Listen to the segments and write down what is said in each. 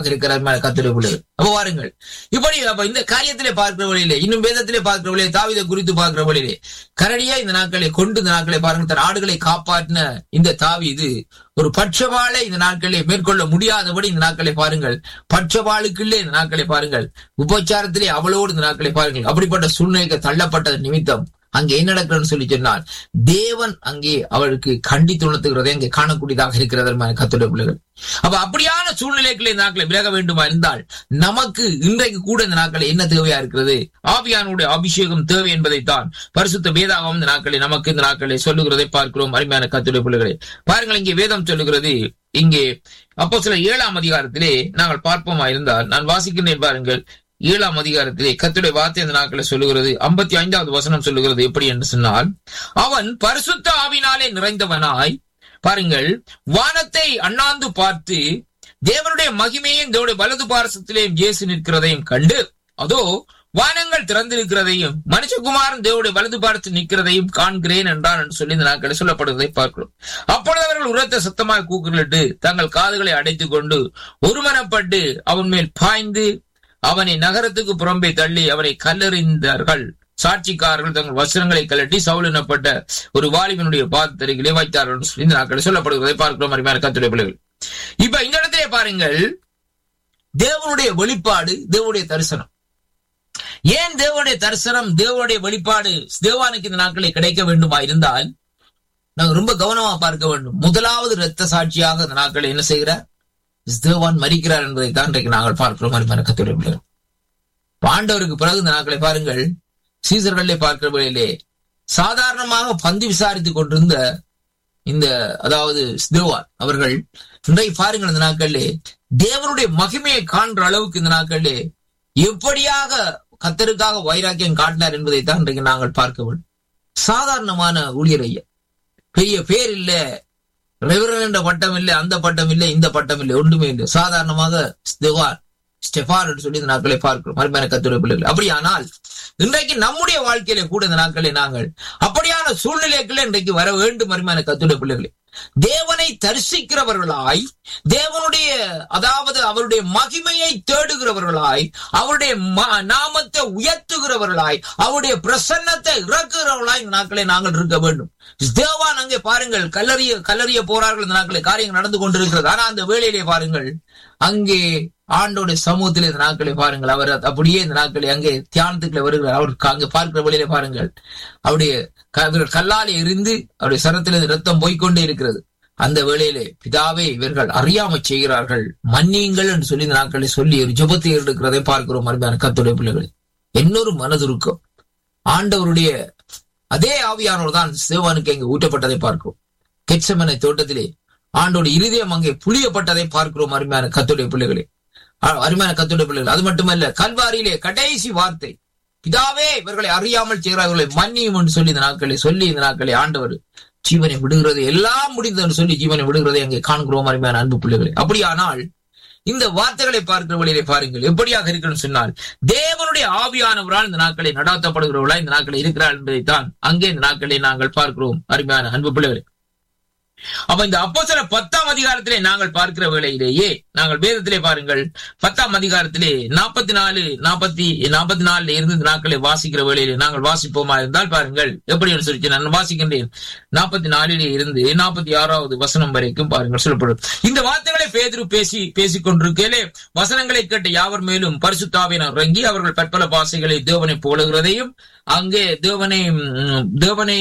இருக்கிற கத்துரை பிள்ளைகள் அப்ப பாருங்கள் இப்படி அப்ப இந்த காரியத்திலே பார்க்கிற வழியிலே இன்னும் வேதத்திலே பார்க்கிற வழியிலே தாவிதை குறித்து பார்க்கிற வழியிலே கரடியா இந்த நாட்களை கொண்டு இந்த நாட்களை பாருங்க தன் ஆடுகளை காப்பாற்றின இந்த தாவி இது ஒரு பட்சபாலை இந்த நாட்களை மேற்கொள்ள முடியாதபடி இந்த நாட்களை பாருங்கள் பட்சபாலுக்குள்ளே இந்த நாட்களை பாருங்கள் உபச்சாரத்திலே அவளோடு இந்த நாட்களை பாருங்கள் அப்படிப்பட்ட சூழ்நிலைக்கு தள்ளப்பட்டது நிமித்தம் அங்கே என்ன நடக்கிறன்னு சொல்லி சொன்னால் தேவன் அங்கே அவளுக்கு கண்டித்து உணர்த்துகிறதை அங்கே காணக்கூடியதாக இருக்கிறது கத்துடைய பிள்ளைகள் அப்ப அப்படியான சூழ்நிலைகளை இந்த நாட்களை விலக வேண்டுமா இருந்தால் நமக்கு இன்றைக்கு கூட இந்த நாட்களை என்ன தேவையா இருக்கிறது ஆவியானுடைய அபிஷேகம் தேவை என்பதைத்தான் பரிசுத்த வேதாகம் இந்த நாட்களை நமக்கு இந்த நாட்களை சொல்லுகிறதை பார்க்கிறோம் அருமையான கத்துடைய பிள்ளைகளை பாருங்கள் இங்கே வேதம் சொல்லுகிறது இங்கே அப்போ சில ஏழாம் அதிகாரத்திலே நாங்கள் பார்ப்போமா இருந்தால் நான் வாசிக்கின்றேன் பாருங்கள் ஏழாம் அதிகாரத்திலே கத்துடைய வார்த்தை இந்த நாட்களை சொல்லுகிறது ஐம்பத்தி ஐந்தாவது வசனம் சொல்லுகிறது எப்படி என்று சொன்னால் அவன் பரிசுத்த ஆவினாலே நிறைந்தவனாய் பாருங்கள் வானத்தை அண்ணாந்து பார்த்து தேவனுடைய மகிமையும் தேவனுடைய வலது பாரசத்திலேயும் இயேசு நிற்கிறதையும் கண்டு அதோ வானங்கள் திறந்திருக்கிறதையும் மனுஷகுமாரன் தேவனுடைய வலது பாரத்தில் நிற்கிறதையும் காண்கிறேன் என்றான் என்று சொல்லி இந்த நாட்களை சொல்லப்படுவதை பார்க்கிறோம் அப்பொழுது அவர்கள் உரத்த சத்தமாக கூக்குரலிட்டு தங்கள் காதுகளை அடைத்துக் கொண்டு ஒருமனப்பட்டு அவன் மேல் பாய்ந்து அவனை நகரத்துக்கு புறம்பே தள்ளி அவனை கல்லறிந்தார்கள் சாட்சிக்காரர்கள் தங்கள் வஸ்திரங்களை கலட்டி சவுல் எனப்பட்ட ஒரு வாலிபனுடைய பாதத்தருகிலே வைத்தார்கள் இந்த நாட்களை சொல்லப்படுவதை பார்க்கிறோம் அருமையான கத்துடைய பிள்ளைகள் இப்ப இந்த இடத்திலே பாருங்கள் தேவனுடைய வெளிப்பாடு தேவனுடைய தரிசனம் ஏன் தேவனுடைய தரிசனம் தேவனுடைய வெளிப்பாடு தேவானுக்கு இந்த நாட்களை கிடைக்க வேண்டுமா இருந்தால் நாங்க ரொம்ப கவனமா பார்க்க வேண்டும் முதலாவது இரத்த சாட்சியாக இந்த நாட்களை என்ன செய்கிறார் தேவான் மறிக்கிறார் என்பதை தான் இன்றைக்கு நாங்கள் பார்க்கிறோம் அருமையான கத்துடைய பிள்ளைகள் பாண்டவருக்கு பிறகு இந்த நாட்களை பாருங்கள் சீசர்களிலே பார்க்கிற வழியிலே சாதாரணமாக பந்து விசாரித்துக் கொண்டிருந்த இந்த அதாவது தேவான் அவர்கள் இன்றைக்கு பாருங்கள் இந்த நாட்களிலே தேவனுடைய மகிமையை காண்ற அளவுக்கு இந்த நாட்களிலே எப்படியாக கத்தருக்காக வைராக்கியம் காட்டினார் என்பதை தான் இன்றைக்கு நாங்கள் பார்க்க வேண்டும் சாதாரணமான ஊழியர் ஐயா பெரிய பேர் இல்ல ரெவரன் என்ற பட்டம் இல்லை அந்த பட்டம் இல்லை இந்த பட்டம் இல்லை ஒன்றுமே இல்லை சாதாரணமாக ஸ்தெவான் ஸ்டெஃபான் என்று சொல்லி இந்த நாட்களை பார்க்கிறோம் அருமையான கத்துரை பிள்ளைகள் அப்படியானால் இன்றைக்கு நம்முடைய வாழ்க்கையில கூட இந்த நாட்களை நாங்கள் அப்படியான சூழ்நிலைக்குள்ள இன்றைக்கு வர வேண்டும் அருமையான கத்துரை பிள்ளைகளே தேவனை தரிசிக்கிறவர்களாய் தேவனுடைய அதாவது அவருடைய மகிமையை தேடுகிறவர்களாய் அவருடைய நாமத்தை உயர்த்துகிறவர்களாய் அவருடைய பிரசன்னத்தை இறக்குகிறவர்களாய் இந்த நாட்களை நாங்கள் இருக்க வேண்டும் தேவான் அங்கே பாருங்கள் கல்லறிய கல்லறிய போறார்கள் இந்த நாட்களை காரியங்கள் நடந்து கொண்டிருக்கிறது ஆனா அந்த வேளையிலே பாருங்கள் அங்கே ஆண்டோடைய சமூகத்திலே இந்த நாட்களை பாருங்கள் அவர் அப்படியே இந்த நாட்களை அங்கே தியானத்துக்குள்ள வருகிறார் அவருக்கு அங்கே பார்க்கிற வழியிலே பாருங்கள் அவருடைய கல்லாலே எரிந்து அவருடைய சரத்திலிருந்து ரத்தம் போய்கொண்டே இருக்கிறது அந்த வேளையிலே பிதாவே இவர்கள் அறியாம செய்கிறார்கள் மன்னியுங்கள் என்று சொல்லி இந்த நாட்களை சொல்லி ஒரு ஜபத்தை எடுக்கிறதை பார்க்கிறோம் அருமையான கத்துடைய பிள்ளைகள் இன்னொரு மனதுருக்கம் ஆண்டவருடைய அதே ஆவியானவர் தான் சிவனுக்கு அங்கே ஊட்டப்பட்டதை பார்க்கிறோம் கெச்சமனை தோட்டத்திலே ஆண்டோட இருதயம் அங்கே புளியப்பட்டதை பார்க்கிறோம் அருமையான கத்துடைய பிள்ளைகளே அருமையான கத்துடைய பிள்ளைகள் அது மட்டுமல்ல கல்வாரியிலே கடைசி வார்த்தை பிதாவே இவர்களை அறியாமல் செய்கிறார்களை மன்னியும் என்று சொல்லி இந்த நாட்களை சொல்லி இந்த நாட்களை ஆண்டவர் ஜீவனை விடுகிறது எல்லாம் முடிந்தது சொல்லி ஜீவனை விடுகிறதை அங்கே காண்கிறோம் அருமையான அன்பு பிள்ளைகளை அப்படியானால் இந்த வார்த்தைகளை பார்க்கிற வழியிலே பாருங்கள் எப்படியாக இருக்குன்னு சொன்னால் தேவனுடைய ஆவியானவரால் இந்த நாட்களை நடாத்தப்படுகிறவர்களா இந்த நாட்களை இருக்கிறார் என்பதைத்தான் அங்கே இந்த நாட்களை நாங்கள் பார்க்கிறோம் அருமையான அன்பு பிள்ளைகளை அப்ப இந்த அப்போ சில பத்தாம் அதிகாரத்திலே நாங்கள் பார்க்கிற வேளையிலேயே நாங்கள் வேதத்திலே பாருங்கள் பத்தாம் அதிகாரத்திலே நாற்பத்தி நாலு நாற்பத்தி நாற்பத்தி நாலுல இருந்து இந்த நாட்களை வாசிக்கிற வேளையிலே நாங்கள் வாசிப்போமா இருந்தால் பாருங்கள் எப்படி சொல்லி நான் வாசிக்கின்றேன் நாற்பத்தி நாலிலே இருந்து நாற்பத்தி ஆறாவது வசனம் வரைக்கும் பாருங்கள் சொல்லப்படும் இந்த வார்த்தைகளை பேதிரு பேசி பேசிக் கொண்டிருக்கையிலே வசனங்களை கேட்ட யாவர் மேலும் பரிசுத்தாவினர் இறங்கி அவர்கள் பற்பல பாசைகளை தேவனை போடுகிறதையும் அங்கே தேவனை தேவனை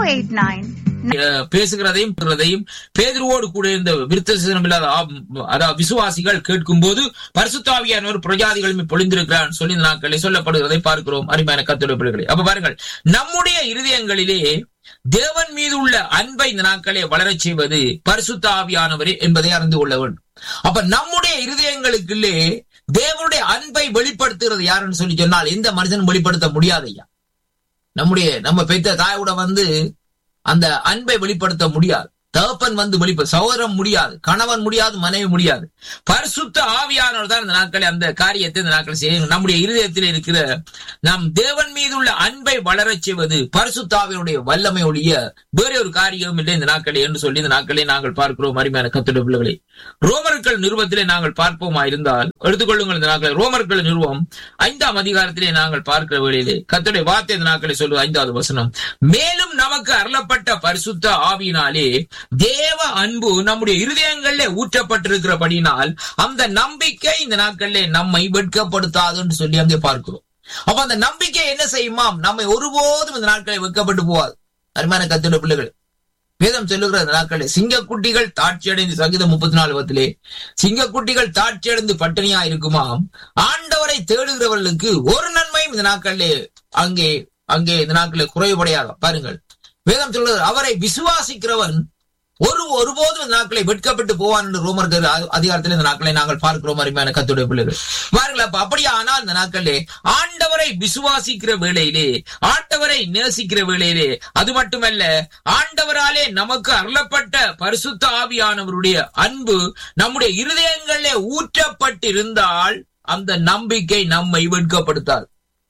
பேசுகிறதையும் பெறுவதையும் பேதுருவோடு கூட இருந்த விருத்தசனம் இல்லாத அதாவது விசுவாசிகள் கேட்கும் போது பரிசுத்தாவியானவர் பிரஜாதிகளும் பொழிந்திருக்கிறார் சொல்லி இந்த நாட்களை சொல்லப்படுகிறதை பார்க்கிறோம் அருமையான கத்துடைய பிள்ளைகளை அப்ப பாருங்கள் நம்முடைய இருதயங்களிலே தேவன் மீது உள்ள அன்பை இந்த நாட்களை வளரச் செய்வது பரிசுத்த ஆவியானவரே என்பதை அறிந்து கொள்ள வேண்டும் அப்ப நம்முடைய இருதயங்களுக்குள்ளே தேவனுடைய அன்பை வெளிப்படுத்துகிறது யாருன்னு சொல்லி சொன்னால் எந்த மனுஷனும் வெளிப்படுத்த முடியாது ஐயா நம்முடைய நம்ம பெற்ற தாயோட வந்து அந்த அன்பை வெளிப்படுத்த முடியாது தகப்பன் வந்து வெளிப்ப சகோதரன் முடியாது கணவன் முடியாது மனைவி முடியாது பரிசுத்த ஆவியானவர் தான் இந்த நாட்களை அந்த காரியத்தை இந்த நாட்கள் செய்யணும் நம்முடைய இருதயத்தில் இருக்கிற நம் தேவன் மீது உள்ள அன்பை வளரச் செய்வது பரிசுத்த ஆவியனுடைய வல்லமை ஒழிய வேற ஒரு காரியம் இல்லை இந்த நாட்களை என்று சொல்லி இந்த நாட்களை நாங்கள் பார்க்கிறோம் அருமையான கத்துடைய பிள்ளைகளை ரோமர்கள் நிறுவத்திலே நாங்கள் பார்ப்போமா இருந்தால் எடுத்துக்கொள்ளுங்கள் இந்த நாட்களை ரோமர்கள் நிறுவம் ஐந்தாம் அதிகாரத்திலே நாங்கள் பார்க்கிற வேளையிலே கத்துடைய வார்த்தை இந்த நாட்களை சொல்லுவது ஐந்தாவது வசனம் மேலும் நமக்கு அருளப்பட்ட பரிசுத்த ஆவியினாலே தேவ அன்பு நம்முடைய இருதயங்களிலே ஊற்றப்பட்டிருக்கிறபடினால் அந்த நம்பிக்கை இந்த நாட்களிலே நம்மை வெட்கப்படுத்தாது என்று சொல்லி அங்கே பார்க்கிறோம் அப்ப அந்த நம்பிக்கை என்ன செய்யுமாம் நம்மை ஒருபோதும் இந்த நாட்களை வெட்கப்பட்டு போவாது அருமையான கத்துடைய பிள்ளைகள் வேதம் சொல்லுகிற இந்த நாட்களில் சிங்கக்குட்டிகள் தாட்சியடைந்து சங்கீதம் முப்பத்தி நாலு பத்திலே சிங்கக்குட்டிகள் தாட்சியடைந்து பட்டினியா இருக்குமாம் ஆண்டவரை தேடுகிறவர்களுக்கு ஒரு நன்மையும் இந்த நாட்களிலே அங்கே அங்கே இந்த நாட்களில் குறைவுபடையாக பாருங்கள் வேதம் சொல்லுகிறது அவரை விசுவாசிக்கிறவன் ஒரு ஒருபோதும் இந்த நாட்களை வெட்கப்பட்டு போவான் என்று ரோமர்கள் அதிகாரத்தில் இந்த நாட்களை நாங்கள் பார்க்கிறோம் அருமையான கத்துடைய பிள்ளைகள் பாருங்கள் அப்ப அப்படியே ஆனால் இந்த நாட்களிலே ஆண்டவரை விசுவாசிக்கிற வேளையிலே ஆண்டவரை நேசிக்கிற வேளையிலே அது மட்டுமல்ல ஆண்டவராலே நமக்கு அருளப்பட்ட பரிசுத்த ஆவியானவருடைய அன்பு நம்முடைய இருதயங்களிலே ஊற்றப்பட்டிருந்தால் அந்த நம்பிக்கை நம்மை வெட்கப்படுத்தாது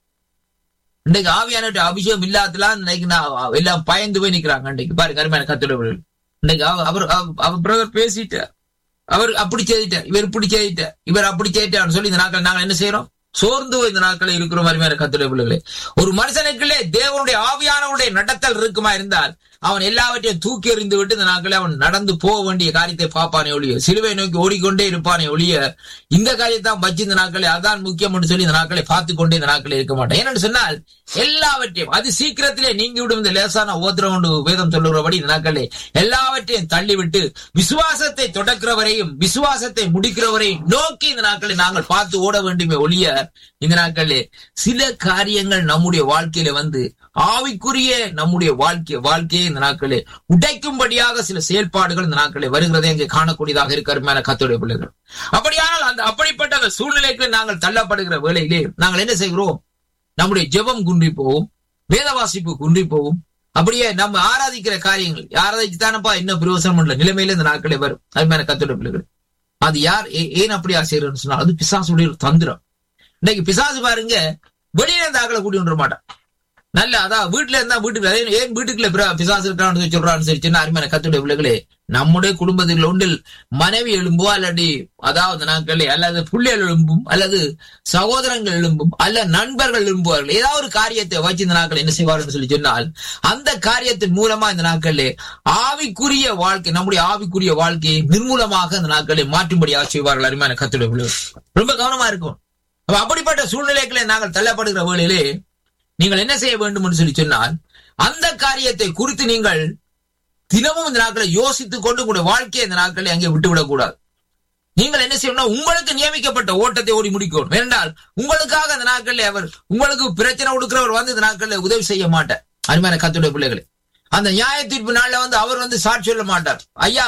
இன்னைக்கு ஆவியான அபிஷேகம் இல்லாதலாம் இன்னைக்கு நான் எல்லாம் பயந்து போய் நிக்கிறாங்க இன்னைக்கு பாருங்க அருமையான கத்துடைய இன்னைக்கு அவர் அவர் பிரதர் பேசிட்டார் அவர் அப்படி செய்துட்டார் இவர் இப்படி செய்துட்டார் இவர் அப்படி செய்துட்டார்னு சொல்லி இந்த நாட்கள் நாங்கள் என்ன செய்யறோம் சோர்ந்து இந்த நாட்களில் இருக்கிற மாதிரியான கத்துடைய பிள்ளைகளே ஒரு மனுஷனுக்குள்ளே தேவனுடைய ஆவியானவருடைய நடத்தல் இருக்குமா இருந்தால் அவன் எல்லாவற்றையும் தூக்கி எறிந்து விட்டு இந்த நாட்களில் அவன் நடந்து போக வேண்டிய காரியத்தை பார்ப்பானே ஒழிய சிலுவை நோக்கி ஓடிக்கொண்டே இருப்பானே ஒழிய இந்த காரியத்தான் வச்சு இந்த நாட்களை அதான் முக்கியம் என்று சொல்லி இந்த நாட்களை பார்த்து கொண்டே இந்த நாட்களில் இருக்க மாட்டேன் ஏனென்று சொன்னால் எல்லாவற்றையும் அது சீக்கிரத்திலே நீங்கி விடும் இந்த லேசான ஓத்திரம் கொண்டு வேதம் சொல்லுகிறபடி இந்த நாட்களே எல்லாவற்றையும் தள்ளிவிட்டு விசுவாசத்தை தொடக்கிறவரையும் விசுவாசத்தை முடிக்கிறவரையும் நோக்கி இந்த நாட்களை நாங்கள் பார்த்து ஓட வேண்டுமே ஒழிய இந்த நாட்களிலே சில காரியங்கள் நம்முடைய வாழ்க்கையில வந்து ஆவிக்குரிய நம்முடைய வாழ்க்கை வாழ்க்கையை இந்த நாட்களே உடைக்கும்படியாக சில செயல்பாடுகள் இந்த நாட்களே வருகிறதை இங்கே காணக்கூடியதாக இருக்கிற கத்துடைய பிள்ளைகள் அப்படியானால் அந்த அப்படிப்பட்ட அந்த சூழ்நிலைக்கு நாங்கள் தள்ளப்படுகிற வேளையிலே நாங்கள் என்ன செய்கிறோம் நம்முடைய ஜெபம் குன்றி போவோம் வேத வாசிப்பு குன்றி போவோம் அப்படியே நம்ம ஆராதிக்கிற காரியங்கள் ஆராதிச்சு தானப்பா என்ன பிரயோசனம் இல்ல நிலைமையில இந்த நாட்களே வரும் அருமையான கத்துடைய பிள்ளைகள் அது யார் ஏன் அப்படியா செய்யறன்னு சொன்னா அது பிசாசுடைய ஒரு தந்திரம் இன்னைக்கு பிசாசு பாருங்க வெளியில இருந்து ஆக்களை கூட்டி வந்துட மாட்டான் நல்ல அதான் வீட்டுல இருந்தா வீட்டுக்கு ஏன் வீட்டுக்குள்ள பிசாசு இருக்கான்னு சொல்றான்னு சரி சின்ன அருமையான கத்துடைய பிள்ளைகளே நம்முடைய குடும்பத்தில் ஒன்றில் மனைவி எழும்போ அல்லது அதாவது நாட்களே அல்லது பிள்ளைகள் எழும்பும் அல்லது சகோதரங்கள் எழும்பும் அல்ல நண்பர்கள் எழும்புவார்கள் ஏதாவது ஒரு காரியத்தை வச்சு இந்த நாட்கள் என்ன செய்வார்கள் சொல்லி சொன்னால் அந்த காரியத்தின் மூலமா இந்த நாட்களிலே ஆவிக்குரிய வாழ்க்கை நம்முடைய ஆவிக்குரிய வாழ்க்கையை நிர்மூலமாக இந்த நாட்களை மாற்றும்படியாக செய்வார்கள் அருமையான கத்துடைய பிள்ளைகள் ரொம்ப கவனமா இருக்கும் அப்ப அப்படிப்பட்ட சூழ்நிலைகளை நாங்கள் தள்ளப்படுகிற வேளையிலே நீங்கள் என்ன செய்ய வேண்டும் என்று சொல்லி சொன்னால் அந்த காரியத்தை குறித்து நீங்கள் தினமும் இந்த நாட்களை யோசித்துக் கொண்டு உங்களுடைய வாழ்க்கையை இந்த நாட்களை அங்கே விட்டுவிடக் கூடாது நீங்கள் என்ன செய்யணும் உங்களுக்கு நியமிக்கப்பட்ட ஓட்டத்தை ஓடி முடிக்கணும் என்றால் உங்களுக்காக இந்த நாட்களில் அவர் உங்களுக்கு பிரச்சனை கொடுக்கிறவர் வந்து இந்த நாட்களில் உதவி செய்ய மாட்டார் அருமையான கத்துடைய பிள்ளைகளை அந்த நியாய தீர்ப்பு நாள்ல வந்து அவர் வந்து சாட்சி சொல்ல மாட்டார் ஐயா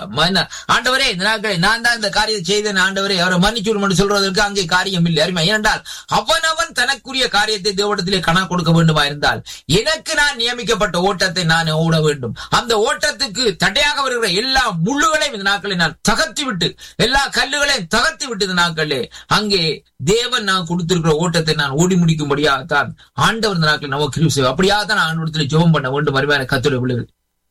ஆண்டவரே இந்த நாட்களை நான் தான் இந்த காரியத்தை செய்தேன் ஆண்டவரே அவரை மன்னிச்சு சொல்றதற்கு அங்கே காரியம் இல்லை அருமை ஏனென்றால் அவன் அவன் தனக்குரிய காரியத்தை தேவடத்திலே கணா கொடுக்க வேண்டுமா இருந்தால் எனக்கு நான் நியமிக்கப்பட்ட ஓட்டத்தை நான் ஓட வேண்டும் அந்த ஓட்டத்துக்கு தடையாக வருகிற எல்லா முள்ளுகளையும் இந்த நாட்களை நான் தகர்த்தி விட்டு எல்லா கல்லுகளையும் தகர்த்தி விட்டு இந்த நாட்களே அங்கே தேவன் நான் கொடுத்திருக்கிற ஓட்டத்தை நான் ஓடி முடிக்கும்படியாகத்தான் ஆண்டவர் இந்த நாட்கள் நமக்கு கிருபை செய்வார் அப்படியாகத்தான் நான் ஆண்டவரத்தில் ஜெபம் பண்ண வேண்டும் அருமையான கத்துரை பிள்ளைகள்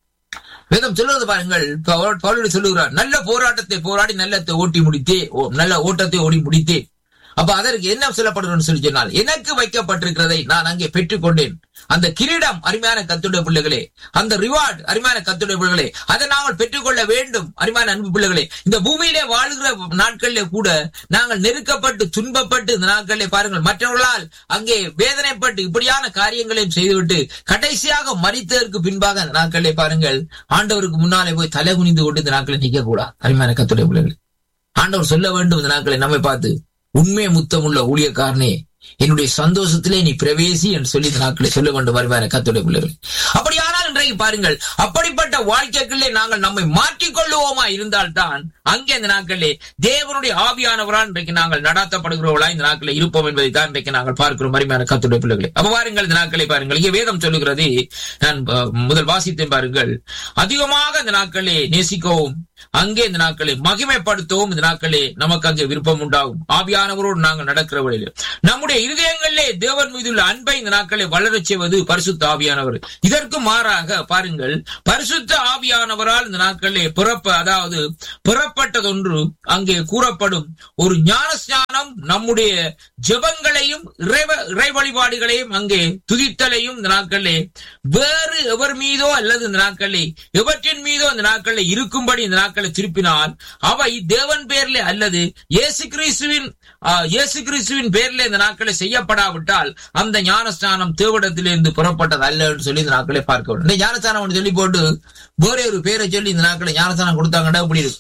வேதம் சொல்லுவது பாருங்கள் பவுலுடைய சொல்லுகிறார் நல்ல போராட்டத்தை போராடி நல்லத்தை ஓட்டி முடித்தே நல்ல ஓட்டத்தை ஓடி முடித்தே அப்ப அதற்கு என்ன சொல்லப்படுகிறது சொல்லி சொன்னால் எனக்கு வைக்கப்பட்டிருக்கிறதை நான் அங்கே பெற்றுக்கொண்டேன் அந்த கிரீடம் அருமையான கத்துடைய பிள்ளைகளே அந்த ரிவார்டு அருமையான கத்துடைய பிள்ளைகளே அதை நாங்கள் பெற்றுக்கொள்ள வேண்டும் அருமையான அன்பு பிள்ளைகளே இந்த பூமியிலே வாழ்கிற நாட்களிலே கூட நாங்கள் நெருக்கப்பட்டு துன்பப்பட்டு இந்த நாட்களிலே பாருங்கள் மற்றவர்களால் அங்கே வேதனைப்பட்டு இப்படியான காரியங்களையும் செய்துவிட்டு கடைசியாக மறித்ததற்கு பின்பாக அந்த நாட்களிலே பாருங்கள் ஆண்டவருக்கு முன்னாலே போய் தலை குனிந்து கொண்டு இந்த நாட்களை நிற்க கூடாது அருமையான கத்துடைய பிள்ளைகளே ஆண்டவர் சொல்ல வேண்டும் இந்த நாட்களை நம்மை பார்த்து உண்மை முத்தமுள்ள ஊழியக்காரனே என்னுடைய சந்தோஷத்திலே நீ பிரவேசி என்று சொல்லி இந்த நாட்களை சொல்ல வேண்டும் வருவார கத்துடைய பிள்ளைகள் அப்படியானால் அன்றைக்கு பாருங்கள் அப்படிப்பட்ட வாழ்க்கைகளிலே நாங்கள் நம்மை மாற்றிக்கொள்ளுவோமா இருந்தால்தான் அங்கே இந்த நாட்களிலே தேவனுடைய ஆவியானவரால் இன்றைக்கு நாங்கள் நடாத்தப்படுகிறவர்களா இந்த நாட்களில் இருப்போம் என்பதை தான் இன்றைக்கு நாங்கள் பார்க்கிறோம் அருமையான கத்துடைய பிள்ளைகளை அப்ப பாருங்கள் இந்த நாட்களை பாருங்கள் இங்கே வேதம் சொல்லுகிறது நான் அஹ், முதல் வாசித்தேன் பாருங்கள் அதிகமாக இந்த நாட்களே நேசிக்கவும் அங்கே இந்த நாட்களை மகிமைப்படுத்தவும் இந்த நாட்களே நமக்கு அங்கே விருப்பம் உண்டாகும் ஆவியானவரோடு நாங்கள் நடக்கிற வழியில் நம்முடைய இருதயங்களிலே தேவன் மீதுள்ள அன்பை இந்த நாட்களை வளரச் செய்வது பரிசுத்த ஆவியானவர் இதற்கு மாறாக பாருங்கள் பரிசுத்த ஆவியானவரால் இந்த நாட்களிலே பிறப்ப அதாவது புறப்பட்டதொன்று அங்கே கூறப்படும் ஒரு ஞான ஸ்நானம் நம்முடைய ஜெபங்களையும் இறைவ- இறை வழிபாடுகளையும் அங்கே துதித்தலையும் இந்த நாட்களிலே வேறு எவர் மீதோ அல்லது இந்த நாட்களில் எவற்றின் மீதோ இந்த நாட்களில் இருக்கும்படி இந்த நாட்களை திருப்பினால் அவை தேவன் பேர்ல அல்லது இயேசு கிறிஸ்துவின் ஆ, இயேசு கிறிஸ்துவின் பேர்ல இந்த நாட்களை செய்யப்படாவிட்டால் அந்த ஞானஸ்தானம் தேவடத்திலிருந்து புறப்பட்டது அல்ல என்று சொல்லி இந்த நாட்களை பார்க்க வேண்டும் இந்த ஞானஸ்தானம் ஒன்று சொல்லி போட்டு வேற ஒரு பேரை சொல்லி இந்த நாட்களை ஞானஸ்தானம் கொடுத்தாங்கடா இப்படி இருக்கு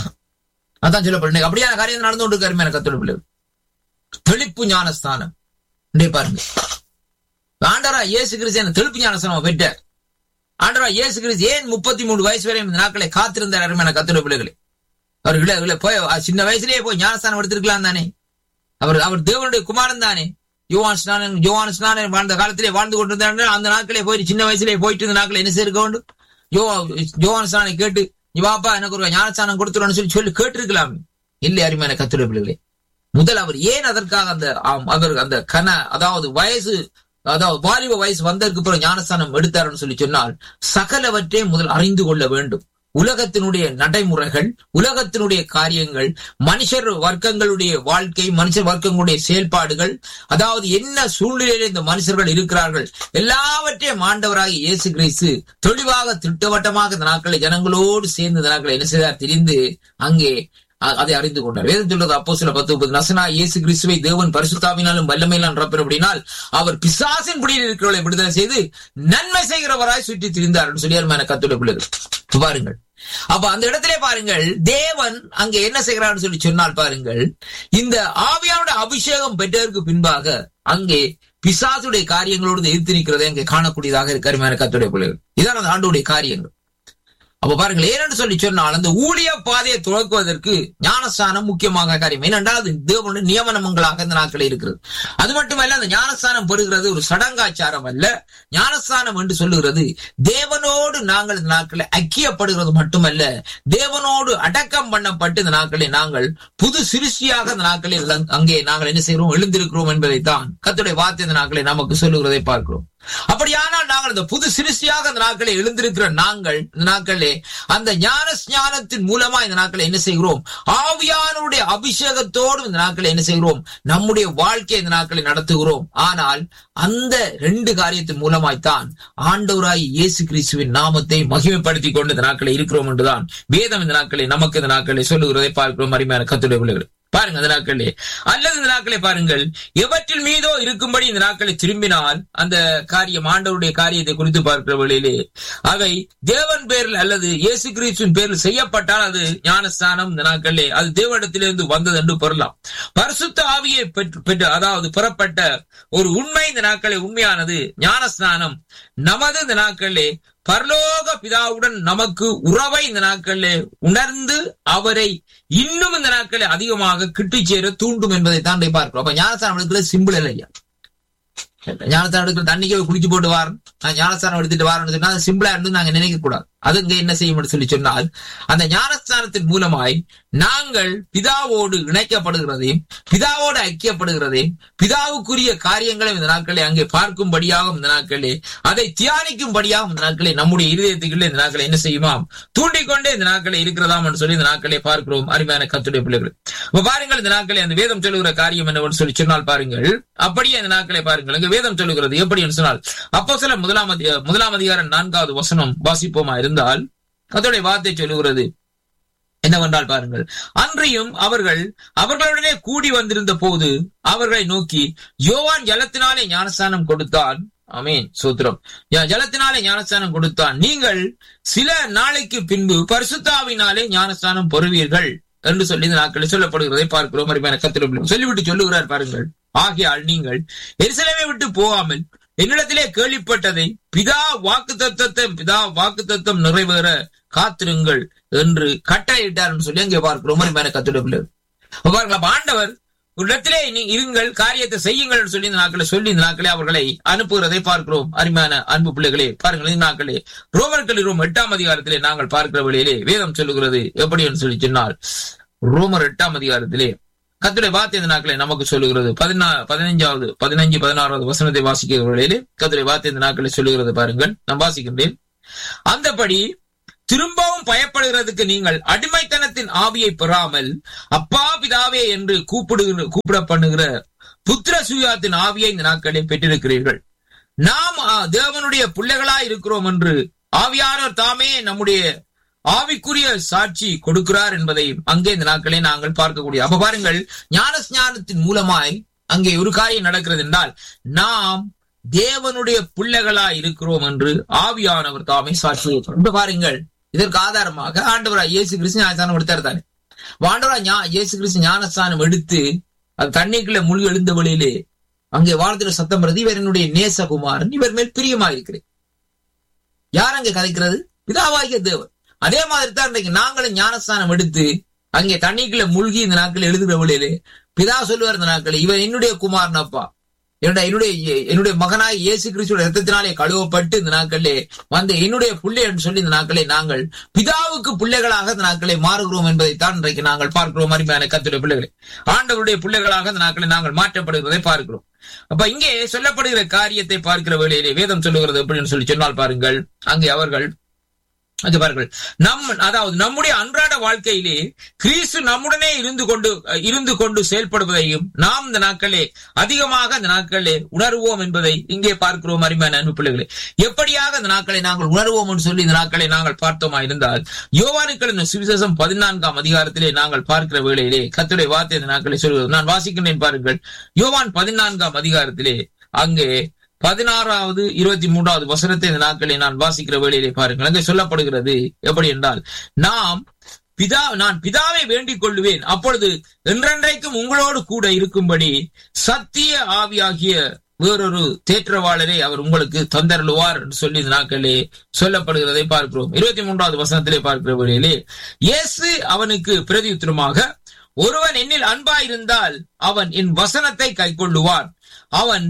அதான் சொல்லப்படும் அப்படியான காரியம் நடந்து கொண்டு இருக்காரு எனக்கு கத்தோட பிள்ளை தெளிப்பு ஞானஸ்தானம் இங்கே பாருங்க ஆண்டரா இயேசு கிறிஸ்து என்ன தெளிப்பு ஞானஸ்தானம் பெற்றார் ஆண்டவா இயேசு கிறிஸ்து ஏன் முப்பத்தி மூணு வயசு வரை இந்த நாட்களை காத்திருந்தார் அருமையான கத்துட பிள்ளைகளே அவர் இல்ல இல்ல போய் அஹ் சின்ன வயசுலயே போய் ஞானஸ்தானம் எடுத்திருக்கலாம் தானே அவர் அவர் தேவனுடைய குமாரன் தானே யோவான் ஸ்நானன் யோவான் ஸ்நானன் வாழ்ந்த காலத்திலே வாழ்ந்து கொண்டிருந்தார் அந்த நாட்களே போயிட்டு சின்ன வயசுலயே போயிட்டு இந்த நாட்களை என்ன செய்திருக்க வேண்டும் யோ யோவான் ஸ்நானை கேட்டு நீ வாப்பா எனக்கு ஒரு ஞானஸ்தானம் கொடுத்துருன்னு சொல்லி சொல்லி கேட்டிருக்கலாம் இல்லை அருமையான கத்துட பிள்ளைகளே முதல் அவர் ஏன் அதற்காக அந்த ஆம், அவர் அந்த கன அதாவது வயசு அதாவது வாலிப வயசு வந்ததுக்கு பிறகு ஞானஸ்தானம் எடுத்தாருன்னு சொல்லி சொன்னால் சகலவற்றையும் முதல் அறிந்து கொள்ள வேண்டும் உலகத்தினுடைய நடைமுறைகள் உலகத்தினுடைய காரியங்கள் மனுஷர் வர்க்கங்களுடைய வாழ்க்கை மனுஷர் வர்க்கங்களுடைய செயல்பாடுகள் அதாவது என்ன சூழ்நிலையில் இந்த மனுஷர்கள் இருக்கிறார்கள் எல்லாவற்றையும் ஆண்டவராகி இயேசு கிறிஸ்து தெளிவாக திட்டவட்டமாக இந்த நாட்களை ஜனங்களோடு சேர்ந்து இந்த நாட்களை என்ன செய்தார் தெரிந்து அங்கே அ- அதை அறிந்து கொண்டார் வேதம் சொல்றது அப்போ சில பத்து முப்பது நசனா இயேசு கிறிஸ்துவை தேவன் பரிசுத்தாவினாலும் வல்லமையிலும் ரப்பர் அப்படினால் அவர் பிசாசின் பிடியில் இருக்கிறவர்களை விடுதலை செய்து நன்மை செய்கிறவராய் சுற்றி திரிந்தார் என்று சொல்லி அருமையான கத்துடைய பிள்ளைகள் பாருங்கள் அப்ப அந்த இடத்திலே பாருங்கள் தேவன் அங்க என்ன செய்கிறார்னு சொல்லி சொன்னால் பாருங்கள் இந்த ஆவியானோட அபிஷேகம் பெற்றதற்கு பின்பாக அங்கே பிசாசுடைய காரியங்களோடு எதிர்த்து நிற்கிறதை அங்கே காணக்கூடியதாக இருக்கு அருமையான கத்துடைய பிள்ளைகள் இதான் அந்த ஆண்டுடைய காரியங்கள் அப்ப பாருங்கள் ஏனென்று சொல்லி சொன்னால் அந்த ஊழிய பாதையை துவக்குவதற்கு ஞானஸ்தானம் முக்கியமாக காரியம் ஏனென்றால் அது தேவனுடைய நியமனங்களாக இந்த நாட்களில் இருக்கிறது அது மட்டுமல்ல அந்த ஞானஸ்தானம் பெறுகிறது ஒரு சடங்காச்சாரம் அல்ல ஞானஸ்தானம் என்று சொல்லுகிறது தேவனோடு நாங்கள் இந்த நாட்களில் ஐக்கியப்படுகிறது மட்டுமல்ல தேவனோடு அடக்கம் பண்ணப்பட்டு இந்த நாட்களில் நாங்கள் புது சிருஷ்டியாக இந்த நாட்களில் அங்- அங்கே நாங்கள் என்ன செய்கிறோம் எழுந்திருக்கிறோம் என்பதைத்தான் கர்த்தருடைய வார்த்தை இந்த நாட்களை நமக்கு சொல்லுகிறதை பார்க்கிறோம் அப்படியானால் நாங்கள் இந்த புது சிருஷ்டியாக இந்த நாட்களில் எழுந்திருக்கிற நாங்கள் இந்த நாட்களே அந்த ஞான ஸ்ஞானத்தின் மூலமா இந்த நாட்களை என்ன செய்கிறோம் ஆவியானுடைய அபிஷேகத்தோடு இந்த நாட்களை என்ன செய்கிறோம் நம்முடைய வாழ்க்கையை இந்த நாட்களை நடத்துகிறோம் ஆனால் அந்த ரெண்டு காரியத்தின் மூலமாய்த்தான் ஆண்டவராய் இயேசு கிறிஸ்துவின் நாமத்தை மகிமைப்படுத்திக் கொண்டு இந்த நாட்களை இருக்கிறோம் என்றுதான் வேதம் இந்த நாட்களை நமக்கு இந்த நாட்களை சொல்லுகிறதை பார்க்கிறோம் அருமையான கத்துடைய பிள்ளைகள் பாருங்க இந்த நாட்களே அல்லது இந்த நாட்களை பாருங்கள் எவற்றில் மீதோ இருக்கும்படி இந்த நாட்களை திரும்பினால் அந்த காரியம் ஆண்டவருடைய காரியத்தை குறித்து பார்க்கிற வேளையிலே அவை தேவன் பேரில் அல்லது இயேசு கிறிஸ்துவின் பேரில் செய்யப்பட்டால் அது ஞானஸ்தானம் இந்த நாட்களிலே அது தேவனிடத்திலிருந்து வந்தது என்று பெறலாம் பரிசுத்த ஆவியை பெற்று பெற்று அதாவது பெறப்பட்ட ஒரு உண்மை இந்த நாட்களே உண்மையானது ஞானஸ்நானம் நமது இந்த நாட்களிலே பரலோக பிதாவுடன் நமக்கு உறவை இந்த நாட்களிலே உணர்ந்து அவரை இன்னும் இந்த நாட்களை அதிகமாக கிட்டிச் சேர தூண்டும் என்பதை தான் பார்க்கிறோம் அப்ப ஞானஸ்தானம் எடுக்கிறது சிம்பிள் இல்லையா ஞானஸ்தானம் எடுக்கிற தண்ணிக்கு போய் குளிச்சு போட்டு வாரன் நான் ஞானஸ்தானம் எடுத்துட்டு வாரேன்னு சொன்னா அது சிம்பிளா இருந்து நாங்க நினைக்க கூடாது அது இங்க என்ன செய்யும் சொல்லி சொன்னால் அந்த ஞானஸ்தானத்தின் மூலமாய் நாங்கள் பிதாவோடு இணைக்கப்படுகிறதையும் பிதாவோடு ஐக்கியப்படுகிறதையும் பிதாவுக்குரிய காரியங்களை இந்த நாட்களை அங்கே பார்க்கும்படியாகவும் இந்த நாட்களே அதை தியானிக்கும்படியாகவும் இந்த நாட்களை நம்முடைய இருதயத்துக்குள்ளே இந்த நாட்களை என்ன செய்யுமாம் தூண்டிக்கொண்டே இந்த நாட்களை இருக்கிறதாம் என்று சொல்லி இந்த நாட்களை பார்க்கிறோம் அருமையான கத்துடைய பிள்ளைகள் இப்ப பாருங்கள் இந்த நாட்களை அந்த வேதம் சொல்லுகிற காரியம் என்னவென்று சொல்லி சொன்னால் பாருங்கள் அப்படியே இந்த நாட்களை பாருங்கள் இங்க வேதம் சொல்லுகிறது எப்படி என்று சொன்னால் அப்போ சில முதலாம் அதி- முதலாம் அதிகாரம் நான்காவது வசனம் வாசிப்போமா இருந்தால் அதோடைய வார்த்தை சொல்லுகிறது என்னவென்றால் பாருங்கள் அன்றியும் அவர்கள் அவர்களுடனே கூடி வந்திருந்த போது அவர்களை நோக்கி யோவான் ஜலத்தினாலே ஞானஸ்தானம் கொடுத்தான் ஆமென் சூத்திரம் யா- ஜலத்தினாலே ஞானஸ்தானம் கொடுத்தான் நீங்கள் சில நாளைக்கு பின்பு பரிசுத்தாவினாலே ஞானஸ்தானம் பெறுவீர்கள் என்று சொல்லி இந்த நாட்களில் சொல்லப்படுகிறதை பார்க்கிறோம் அருமையான கத்திரம் சொல்லிவிட்டு சொல்லுகிறார் பாருங்கள் ஆகையால் நீங்கள் எருசலேமை விட்டு போகாமல் என்னிடத்திலே கேள்விப்பட்டதை பிதா வாக்கு தத்துவத்தை பிதா வாக்கு தத்துவம் நிறைவேற காத்திருங்கள் என்று கட்டளையிட்டார் சொல்லி அங்கே பார்க்கிறோம் மேல கத்துடைய பாருங்களா ஆண்டவர் ஒரு இடத்திலே நீ இருங்கள் காரியத்தை செய்யுங்கள் சொல்லி இந்த நாட்களை சொல்லி இந்த நாட்களே அவர்களை அனுப்புகிறதை பார்க்கிறோம் அருமையான அன்பு பிள்ளைகளே பாருங்கள் இந்த நாட்களே ரோமர் கல்லூரும் எட்டாம் அதிகாரத்திலே நாங்கள் பார்க்கிற வழியிலே வேதம் சொல்லுகிறது எப்படி என்று சொல்லி சொன்னால் ரோமர் எட்டாம் அதிகாரத்திலே கத்துடைய வார்த்தை இந்த நாட்களை நமக்கு சொல்லுகிறது பதினா பதினைஞ்சாவது பதினைஞ்சு பதினாறாவது வசனத்தை வாசிக்கிற வழியிலே கத்துடைய வார்த்தை இந்த நாட்களை சொல்லுகிறது பாருங்கள் நான் வாசிக்கின்றேன் அந்தபடி திரும்பவும் பயப்படுகிறதுக்கு நீங்கள் அடிமைத்தனத்தின் ஆவியை பெறாமல் அப்பா பிதாவே என்று கூப்பிடுகிற கூப்பிட பண்ணுகிற புத்திர சுயாத்தின் ஆவியை இந்த நாட்களில் பெற்றிருக்கிறீர்கள் நாம் தேவனுடைய பிள்ளைகளா இருக்கிறோம் என்று ஆவியானவர் தாமே நம்முடைய ஆவிக்குரிய சாட்சி கொடுக்கிறார் என்பதை அங்கே இந்த நாட்களே நாங்கள் பார்க்கக்கூடிய அப்ப பாருங்கள் ஞான ஸ்ஞானத்தின் மூலமாய் அங்கே ஒரு காரியம் நடக்கிறது என்றால் நாம் தேவனுடைய பிள்ளைகளா இருக்கிறோம் என்று ஆவியானவர் தாமே சாட்சி பாருங்கள் இதற்கு ஆதாரமாக ஆண்டவரா இயேசு கிறிஸ்து ஞானஸ்தானம் எடுத்தார் தானே ஆண்டவரா இயேசு கிறிஸ்து ஞானஸ்தானம் எடுத்து அது தண்ணிக்குள்ள முழு எழுந்த வழியிலே அங்கே வாழ்ந்துற சத்தம் வருது இவர் என்னுடைய நேசகுமாரன் இவர் மேல் பிரியமா இருக்கிறேன் யார் அங்கே கதைக்கிறது பிதாவாகிய தேவன் அதே மாதிரி தான் இன்றைக்கு நாங்களும் ஞானஸ்தானம் எடுத்து அங்கே தண்ணிக்குள்ள மூழ்கி இந்த நாட்கள் எழுதுகிற வழியிலே பிதா சொல்லுவார் இந்த நாட்கள் இவர் என்னுடைய குமாரன் அப்பா என்னுடைய என்னுடைய என்னுடைய மகனாய் இயேசு கிறிஸ்துடைய ரத்தத்தினாலே கழுவப்பட்டு இந்த நாட்களே வந்த என்னுடைய பிள்ளை என்று சொல்லி இந்த நாட்களை நாங்கள் பிதாவுக்கு பிள்ளைகளாக இந்த நாட்களை மாறுகிறோம் என்பதை தான் இன்றைக்கு நாங்கள் பார்க்கிறோம் அருமையான கத்துடைய பிள்ளைகளை ஆண்டவருடைய பிள்ளைகளாக இந்த நாட்களை நாங்கள் மாற்றப்படுகிறதை பார்க்கிறோம் அப்ப இங்கே சொல்லப்படுகிற காரியத்தை பார்க்கிற வேளையிலே வேதம் சொல்லுகிறது எப்படின்னு சொல்லி சொன்னால் பாருங்கள் அங்கே அவர்கள் அது பாருங்கள் நம் அதாவது நம்முடைய அன்றாட வாழ்க்கையிலே கிறிஸ்து நம்முடனே இருந்து கொண்டு இருந்து கொண்டு செயல்படுவதையும் நாம் இந்த நாட்களே அதிகமாக இந்த நாட்களே உணர்வோம் என்பதை இங்கே பார்க்கிறோம் அருமையான அன்பு பிள்ளைகளே எப்படியாக இந்த நாட்களை நாங்கள் உணர்வோம் என்று சொல்லி இந்த நாட்களை நாங்கள் பார்த்தோமா இருந்தால் யோவானுக்களின் சுவிசேஷம் பதினான்காம் அதிகாரத்திலே நாங்கள் பார்க்கிற வேளையிலே கத்துடைய வார்த்தை இந்த நாட்களை சொல்வது நான் வாசிக்கின்றேன் பாருங்கள் யோவான் பதினான்காம் அதிகாரத்திலே அங்கே பதினாறாவது இருபத்தி மூன்றாவது வசனத்தை இந்த நாட்களை நான் வாசிக்கிற வேளையிலே பாருங்கள் அங்கே சொல்லப்படுகிறது எப்படி என்றால் நாம் பிதா நான் பிதாவை வேண்டிக் கொள்ளுவேன் அப்பொழுது என்றென்றைக்கும் உங்களோடு கூட இருக்கும்படி சத்திய ஆவியாகிய வேறொரு தேற்றவாளரை அவர் உங்களுக்கு தந்தருளுவார் என்று சொல்லி இந்த நாட்களே சொல்லப்படுகிறதை பார்க்கிறோம் இருபத்தி மூன்றாவது வசனத்திலே பார்க்கிற வழியிலே இயேசு அவனுக்கு பிரதியுத்தரமாக ஒருவன் என்னில் அன்பாயிருந்தால் அவன் என் வசனத்தை கைக்கொள்ளுவான் அவன்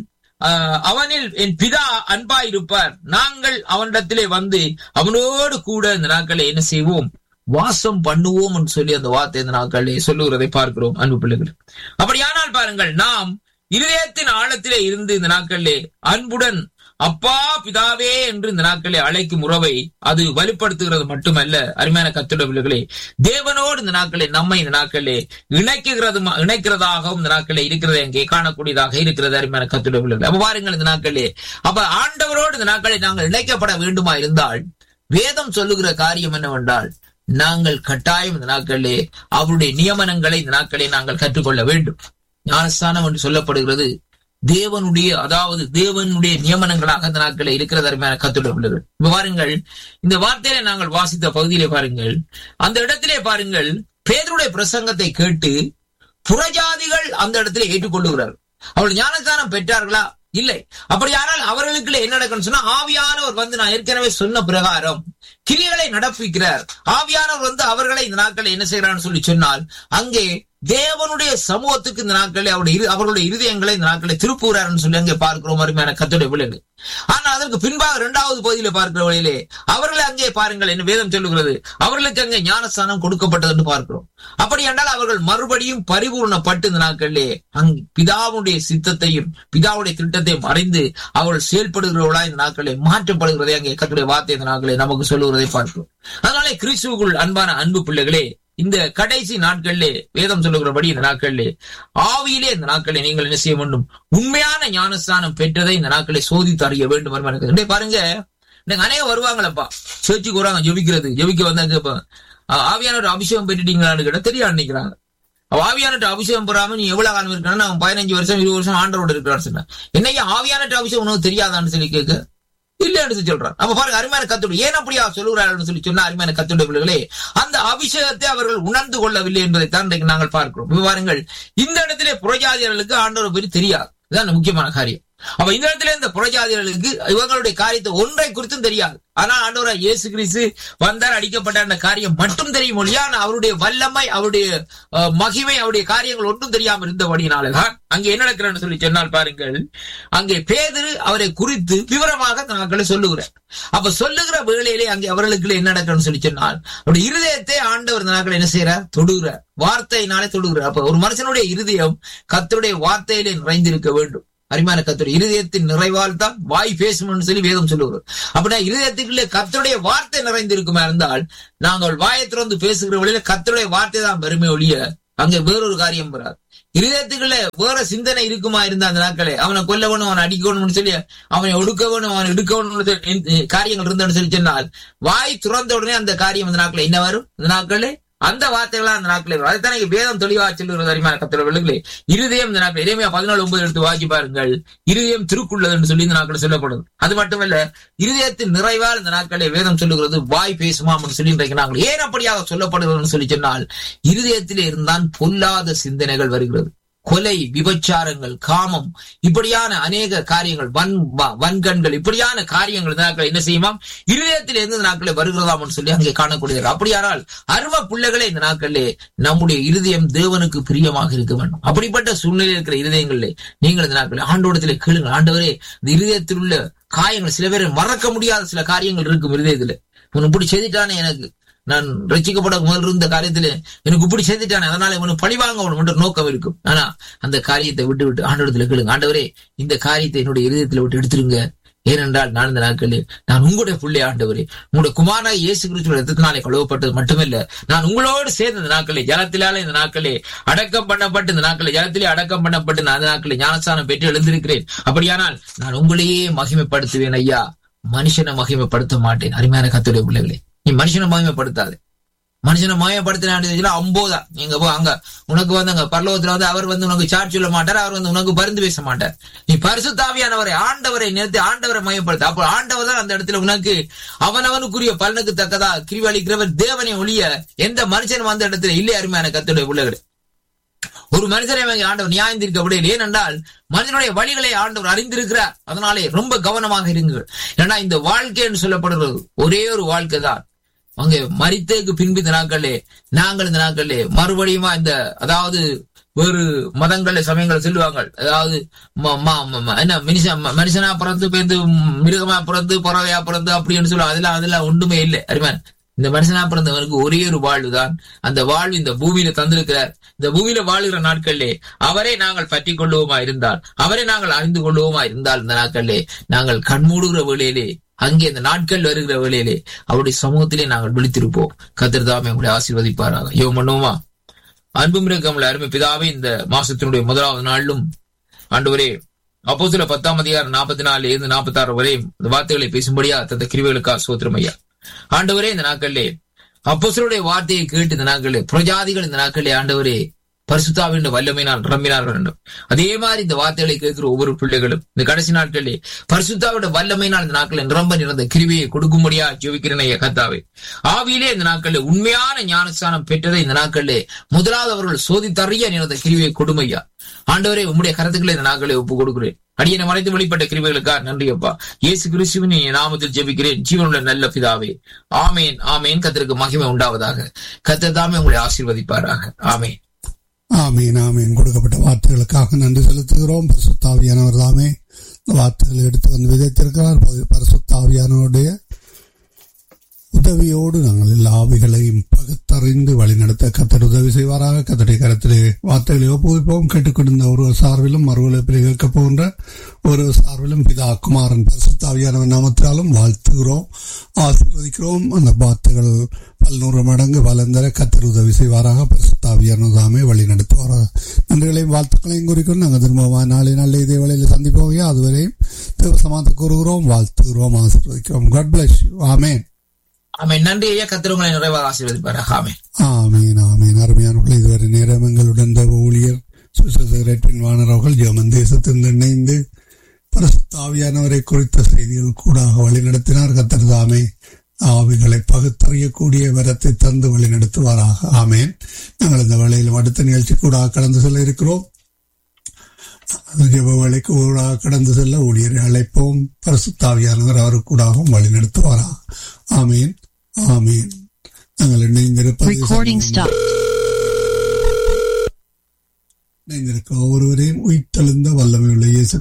அவனில் என் பிதா அன்பாயிருப்பார் நாங்கள் அவனிடத்திலே வந்து அவனோடு கூட இந்த நாட்களை என்ன செய்வோம் வாசம் பண்ணுவோம் என்று சொல்லி அந்த வார்த்தை இந்த நாட்களே சொல்லுகிறதை பார்க்கிறோம் அன்பு பிள்ளைகள் அப்படியானால் பாருங்கள் நாம் இருதயத்தின் ஆழத்திலே இருந்து இந்த நாட்களிலே அன்புடன் அப்பா பிதாவே என்று இந்த நாட்களை அழைக்கும் உறவை அது வலுப்படுத்துகிறது மட்டுமல்ல அருமையான கத்துட பிள்ளைகளே தேவனோடு இந்த நாட்களை நம்மை இந்த நாட்களே இணைக்குகிறது இணைக்கிறதாகவும் இந்த நாட்களே இருக்கிறது அங்கே காணக்கூடியதாக இருக்கிறது அருமையான கத்துட பிள்ளைகள் அப்ப பாருங்கள் இந்த நாட்களே அப்ப ஆண்டவரோடு இந்த நாட்களை நாங்கள் இணைக்கப்பட வேண்டுமா இருந்தால் வேதம் சொல்லுகிற காரியம் என்னவென்றால் நாங்கள் கட்டாயம் இந்த நாட்களிலே அவருடைய நியமனங்களை இந்த நாட்களை நாங்கள் கற்றுக்கொள்ள வேண்டும் ஞானஸ்தானம் என்று சொல்லப்படுகிறது தேவனுடைய அதாவது தேவனுடைய நியமனங்களாக அந்த நாட்களில் இருக்கிற அருமையான கத்துடைய பிள்ளைகள் இப்ப பாருங்கள் இந்த வார்த்தையில நாங்கள் வாசித்த பகுதியிலே பாருங்கள் அந்த இடத்திலே பாருங்கள் பேதருடைய பிரசங்கத்தை கேட்டு புறஜாதிகள் அந்த இடத்திலே ஏற்றுக்கொள்ளுகிறார்கள் அவர்கள் ஞானஸ்தானம் பெற்றார்களா இல்லை அப்படியானால் அவர்களுக்குள்ள என்ன நடக்கணும் சொன்னா ஆவியானவர் வந்து நான் ஏற்கனவே சொன்ன பிரகாரம் கிரியைகளை நடப்பிக்கிறார் ஆவியானவர் வந்து அவர்களை இந்த நாட்களை என்ன செய்யறான்னு சொல்லி சொன்னால் அங்கே தேவனுடைய சமூகத்துக்கு இந்த நாட்களில் அவருடைய அவர்களுடைய இருதயங்களை இந்த நாட்களை திருப்புகிறார்னு சொல்லி அங்கே பார்க்கிறோம் அருமையான கத்துடைய பிள்ளைகள் ஆனால் அதற்கு பின்பாக இரண்டாவது பகுதியில பார்க்கிற வழியிலே அவர்களை அங்கே பாருங்கள் என்ன வேதம் சொல்லுகிறது அவர்களுக்கு அங்கே ஞானஸ்தானம் கொடுக்கப்பட்டது என்று பார்க்கிறோம் அப்படி என்றால் அவர்கள் மறுபடியும் பரிபூர்ணப்பட்டு இந்த நாட்களிலே அங் பிதாவுடைய சித்தத்தையும் பிதாவுடைய திட்டத்தையும் அறிந்து அவர்கள் செயல்படுகிறவர்களா இந்த நாட்களிலே மாற்றப்படுகிறதை அங்கே கத்துடைய வார்த்தை இந்த நாட்களை நமக்கு சொல்லுகிறதை பார்க்கிறோம் அதனாலே கிறிஸ்துவுக்குள் அன்பான அன்பு பிள்ளைகளே இந்த கடைசி நாட்களிலே வேதம் சொல்லுகிறபடி இந்த நாட்களிலே ஆவியிலே இந்த நாட்களை நீங்கள் என்ன செய்ய வேண்டும் உண்மையான ஞானஸ்தானம் பெற்றதை இந்த நாட்களை சோதித்து அறிய வேண்டும் எனக்கு பாருங்க இன்னைக்கு அநேகம் வருவாங்களப்பா சேர்ச்சுக்கு வராங்க ஜெபிக்கிறது ஜெபிக்க வந்தாங்க ஆவியான ஒரு அபிஷேகம் பெற்றுட்டீங்களான்னு கேட்டா தெரியாது நினைக்கிறாங்க ஆவியானட்டு அபிஷேகம் பெறாம நீ எவ்வளவு காலம் இருக்கான்னு அவன் பதினஞ்சு வருஷம் இருபது வருஷம் ஆண்டரோட இருக்கிறான்னு சொன்னா என்னையா ஆவியானட்டு அபிஷேகம் உனக்கு தெரியாதான்னு சொல்லி கேட்க இல்லைன்னு சொல்றான் அப்ப பாருங்க அருமையான கத்துடைய ஏன் அப்படியா சொல்லுகிறார்கள் சொல்லி சொன்னா அருமையான கத்துடைய பிள்ளைகளே அந்த அபிஷேகத்தை அவர்கள் உணர்ந்து கொள்ளவில்லை என்பதைத்தான் இன்றைக்கு நாங்கள் பார்க்கிறோம் பாருங்கள் இந்த இடத்திலே புறஜாதியர்களுக்கு ஆண்டவர் பற்றி தெரியாது இதுதான் முக்கியமான காரியம் அப்ப இந்த இடத்துல இந்த புறஜாதிகளுக்கு இவங்களுடைய காரியத்தை ஒன்றை குறித்தும் தெரியாது ஆனா ஆண்டவரா இயேசு கிறிஸ்து வந்தார் அடிக்கப்பட்ட அந்த காரியம் மட்டும் தெரியும் ஒழியா ஆனா அவருடைய வல்லமை அவருடைய அஹ், மகிமை அவருடைய காரியங்கள் ஒன்றும் தெரியாம இருந்தபடினாலதான் அங்கே என்ன நடக்கிறன்னு சொல்லி சொன்னால் பாருங்கள் அங்கே பேதுரு அவரை குறித்து விவரமாக அந்த நாட்களை சொல்லுகிறார் அப்ப சொல்லுகிற வேளையிலே அங்கே அவர்களுக்கு என்ன நடக்கணும்னு சொல்லி சொன்னால் அவருடைய இருதயத்தை ஆண்டவர் இந்த நாட்கள் என்ன செய்யறார் தொடுகிறார் வார்த்தையினாலே தொடுகிறார் அப்ப ஒரு மனுஷனுடைய இருதயம் கர்த்தருடைய வார்த்தையிலே நிறைந்திருக்க வேண்டும் அருமையான கத்தருடைய இருதயத்தின் நிறைவால் தான் வாய் பேசும்னு சொல்லி வேதம் சொல்லுகிறோம் அப்படின்னா இருதயத்துக்குள்ளே கர்த்தருடைய வார்த்தை நிறைந்திருக்குமா இருந்தால் நாங்கள் வாயை திறந்து பேசுகிற வழியில கர்த்தருடைய வார்த்தை தான் பெருமை ஒழிய அங்கே வேறொரு காரியம் வராது இருதயத்துக்குள்ள வேற சிந்தனை இருக்குமா இருந்த அந்த நாட்களே அவனை கொல்ல வேணும் அவனை அடிக்கணும்னு சொல்லி அவனை ஒடுக்க வேணும் அவனை எடுக்க வேணும்னு சொல்லி காரியங்கள் இருந்தன்னு சொல்லி சொன்னால் வாய் துறந்த உடனே அந்த காரியம் அந்த நாட்களே என்ன வரும் இந்த நாட்களே அந்த வார்த்தைகளா அந்த நாட்களே வரும் அதுதான் இங்க வேதம் தெளிவா சொல்லுகிறது அறிமான கத்திர விழுங்களே இருதயம் இந்த நாட்கள் இறைமையா பதினாலு ஒன்பது எடுத்து வாக்கி பாருங்கள் இருதயம் திருக்குள்ளது என்று சொல்லி இந்த நாட்கள் சொல்லப்படுது அது மட்டுமல்ல இருதயத்தின் நிறைவால் இந்த நாட்களே வேதம் சொல்லுகிறது வாய் பேசுமாம் என்று சொல்லி இன்றைக்கு நாங்கள் ஏன் அப்படியாக சொல்லப்படுகிறதுன்னு சொல்லி சொன்னால் இருதயத்திலே இருந்தான் பொல்லாத சிந்தனைகள் வருகிறது கொலை விபச்சாரங்கள் காமம் இப்படியான அநேக காரியங்கள் வன் வ- வன்கண்கள் இப்படியான காரியங்கள் இந்த நாட்கள் என்ன செய்யுமாம் இருதயத்தில் இருந்து இந்த நாட்களில் வருகிறதாம் சொல்லி அங்கே காணக்கூடியது அப்படியானால் அரும பிள்ளைகளே இந்த நாட்களிலே நம்முடைய இருதயம் தேவனுக்கு பிரியமாக இருக்க வேண்டும் அப்படிப்பட்ட சூழ்நிலையில் இருக்கிற இருதயங்களிலே நீங்கள் இந்த நாட்களில் ஆண்டோடத்திலே கேளுங்கள் ஆண்டவரே இந்த இருதயத்தில் உள்ள காயங்கள் சில பேரை மறக்க முடியாத சில காரியங்கள் இருக்கும் இருதயத்துல உன் இப்படி செய்துட்டானே எனக்கு நான் ரசிக்கப்பட முதல் இருந்த காரியத்திலே எனக்கு இப்படி செய்துட்டானே அதனால இவனுக்கு பழிவாங்க என்ற நோக்கம் இருக்கும் ஆனா அந்த காரியத்தை விட்டு விட்டு ஆண்டவரத்துல கேளுங்க ஆண்டவரே இந்த காரியத்தை என்னுடைய இருதயத்துல விட்டு எடுத்துருங்க ஏனென்றால் நான் இந்த நாட்களில் நான் உங்களுடைய பிள்ளை ஆண்டவரே உங்களுடைய குமாரனாய் இயேசு கிறிஸ்துவ ரத்தத்தினாலே கழுவப்பட்டது மட்டுமல்ல நான் உங்களோடு சேர்ந்த இந்த நாட்களே ஜலத்திலால இந்த நாட்களே அடக்கம் பண்ணப்பட்டு இந்த நாட்களே ஜலத்திலே அடக்கம் பண்ணப்பட்டு நான் அந்த நாட்களே ஞானஸ்தானம் பெற்று எழுந்திருக்கிறேன் அப்படியானால் நான் உங்களையே மகிமைப்படுத்துவேன் ஐயா மனுஷனை மகிமைப்படுத்த மாட்டேன் அருமையான கத்துடைய பிள்ளைகளே நீ மனுஷனை மகிமைப்படுத்தாது மனுஷனை மயப்படுத்தினா அம்போதா நீங்க போ அங்க உனக்கு வந்து அங்க பரலோகத்துல வந்து அவர் வந்து உனக்கு சாட்சி சொல்ல மாட்டார் அவர் வந்து உனக்கு பரிந்து பேச மாட்டார் நீ பரிசுத்தாவியானவரை ஆண்டவரை நிறுத்தி ஆண்டவரை மயப்படுத்த அப்போ ஆண்டவர் தான் அந்த இடத்துல உனக்கு அவனவனுக்குரிய பலனுக்கு தக்கதா கிரிவளிக்கிறவர் தேவனை ஒழிய எந்த மனுஷன் வந்த இடத்துல இல்லை அருமையான கத்துடைய பிள்ளைகளே ஒரு மனிதனை அவங்க ஆண்டவர் நியாயந்திருக்க முடியல ஏனென்றால் மனிதனுடைய வழிகளை ஆண்டவர் அறிந்திருக்கிறார் அதனாலே ரொம்ப கவனமாக இருங்கள் ஏன்னா இந்த வாழ்க்கைன்னு சொல்லப்படுறது ஒரே ஒரு வாழ்க்கை தான் அங்கே மரித்தேக்கு பின்பு இந்த நாட்களே நாங்கள் இந்த நாட்களே மறுபடியுமா இந்த அதாவது வேறு மதங்கள்ல சமயங்கள் சொல்லுவாங்க அதாவது ம- ம- ம- ம- என்ன மனுஷன் ம- மனுஷனா பிறந்து பேருந்து மிருகமா பிறந்து பறவையா பிறந்து அப்படின்னு சொல்லுவாங்க அதெல்லாம் அதெல்லாம் ஒன்றுமே இல்லை அறிவான் இந்த மனுஷனா பிறந்தவனுக்கு ஒரே ஒரு வாழ்வு தான் அந்த வாழ்வு இந்த பூமியில தந்திருக்கிறார் இந்த பூமியில வாழுகிற நாட்களிலே அவரை நாங்கள் பற்றி கொள்ளுவோமா இருந்தால் அவரை நாங்கள் அறிந்து கொள்ளுவோமா இருந்தால் இந்த நாட்களிலே நாங்கள் கண்மூடுகிற வேளையிலே அங்கே இந்த நாட்கள் வருகிற வேளையிலே அவருடைய சமூகத்திலே நாங்கள் விழித்திருப்போம் கத்திர தாமே உங்களை ஆசீர்வதிப்பாராக யோ பண்ணுவோமா அன்பும் இருக்கமுள்ள அருமை பிதாவே இந்த மாசத்தினுடைய முதலாவது நாளிலும் ஆண்டவரே அப்போ சில பத்தாம் அதிகாரம் நாற்பத்தி நாலுல இருந்து நாற்பத்தி ஆறு வரை இந்த வார்த்தைகளை பேசும்படியா தந்த கிருவிகளுக்கா சோத்திரம் ஐயா ஆண்டவரே இந்த நாட்களிலே அப்போஸ்தலருடைய வார்த்தையை கேட்டு இந்த நாட்களிலே புரஜாதிகள் இந்த நாட்களிலே ஆண்டவரே பரிசுத்தாவின் வல்லமையினால் நிரம்பினார்கள் வேண்டும் அதே மாதிரி இந்த வார்த்தைகளை கேட்கிற ஒவ்வொரு பிள்ளைகளும் இந்த கடைசி நாட்களிலே பரிசுத்தாவோட வல்லமையினால் இந்த நாட்களில் நிரம்ப நிறந்த கிருவியை கொடுக்கும்படியா ஜெபிக்கிறேன் ஐயா கத்தாவே ஆவியிலே இந்த நாட்களில் உண்மையான ஞானஸ்தானம் பெற்றதை இந்த நாட்களிலே முதலாவது அவர்கள் சோதித்தறிய நிறந்த கிருவியை கொடுமையா ஆண்டவரே உம்முடைய கருத்துக்களை இந்த நாட்களை ஒப்புக் கொடுக்கிறேன் அடியனை மறைத்து வெளிப்பட்ட கிருபைகளுக்கா நன்றி அப்பா இயேசு கிறிஸ்துவின் இனிய நாமத்தில் ஜெபிக்கிறேன் ஜீவனுள்ள நல்ல பிதாவே ஆமேன் ஆமேன் கத்திற்கு மகிமை உண்டாவதாக கத்தர் தாமே உங்களை ஆசீர்வதிப்பாராக ஆமேன் ஆமீன் ஆமீன் கொடுக்கப்பட்ட வார்த்தைகளுக்காக நன்றி செலுத்துகிறோம் பரிசுத்தாவியானவர் தாமே இந்த வார்த்தைகளை எடுத்து வந்து விதைத்திருக்கிறார் பரி- பரிசுத்தாவியானவருடைய உதவியோடு நாங்கள் எல்லா ஆவிகளையும் பகுத்தறிந்து வழிநடத்த கத்தர் உதவி செய்வாராக கத்தருடைய கருத்திலே வார்த்தைகளை ஒப்புவிப்போம் கேட்டுக்கொண்டிருந்த ஒரு சார்பிலும் மறுவலைப்பில் கேட்க போகின்ற ஒரு சார்பிலும் பிதா குமாரன் பரிசுத்தாவியானவர் நாமத்தினாலும் வாழ்த்துகிறோம் ஆசீர்வதிக்கிறோம் அந்த வார்த்தைகள் பல்நூறு மடங்கு வளர்ந்தர கத்தர் உதவி செய்வாராக பரிசுத்தாவியானவர் தாமே வழி நடத்துவாராக நன்றிகளையும் வாழ்த்துக்களையும் குறிக்கொண்டு நாங்கள் திரும்பவும் நாளை நாளை இதே வேளையில் சந்திப்போம் ஐயா. அதுவரையும் தேவசமாத்த கூறுகிறோம் வாழ்த்துகிறோம் ஆசீர்வதிக்கிறோம் God bless you amen amen நன்றி ஐயா கத்தர் உங்களை நிறைவாக ஆசீர்வதிப்பாராக ஆமேன் ஆமீன் ஆமீன் அருமையானவர்கள் இதுவரை நேரம் எங்களுடன் தேவ ஊழியர் சுசேரட்பின் வானரவர்கள் ஜெர்மன் தேசத்திலிருந்து இணைந்து பரிசுத்தாவியானவரை குறித்த செய்திகள் கூடாக வழிநடத்தினார் கத்தர் தாமே ஆவிகளை பகுத்தறியக்கூடிய வரத்தை தந்து வழிநடத்துவாராக ஆமேன் நாங்கள் இந்த வேளையிலும் அடுத்த நிகழ்ச்சி கூட கடந்து செல்ல இருக்கிறோம் ஜெபவேளைக்கு ஊடாக கடந்து செல்ல ஊழியரை அழைப்போம் பரிசுத்தாவியானவர் அவருக்கூடாகவும் வழிநடத்துவாரா ஆமீன் ஆமீன் நாங்கள் இணைந்திருப்பது Recording stopped. இணைந்திருக்க ஒவ்வொருவரையும் உயிர்த்தெழுந்த வல்லமையுள்ள இயேசு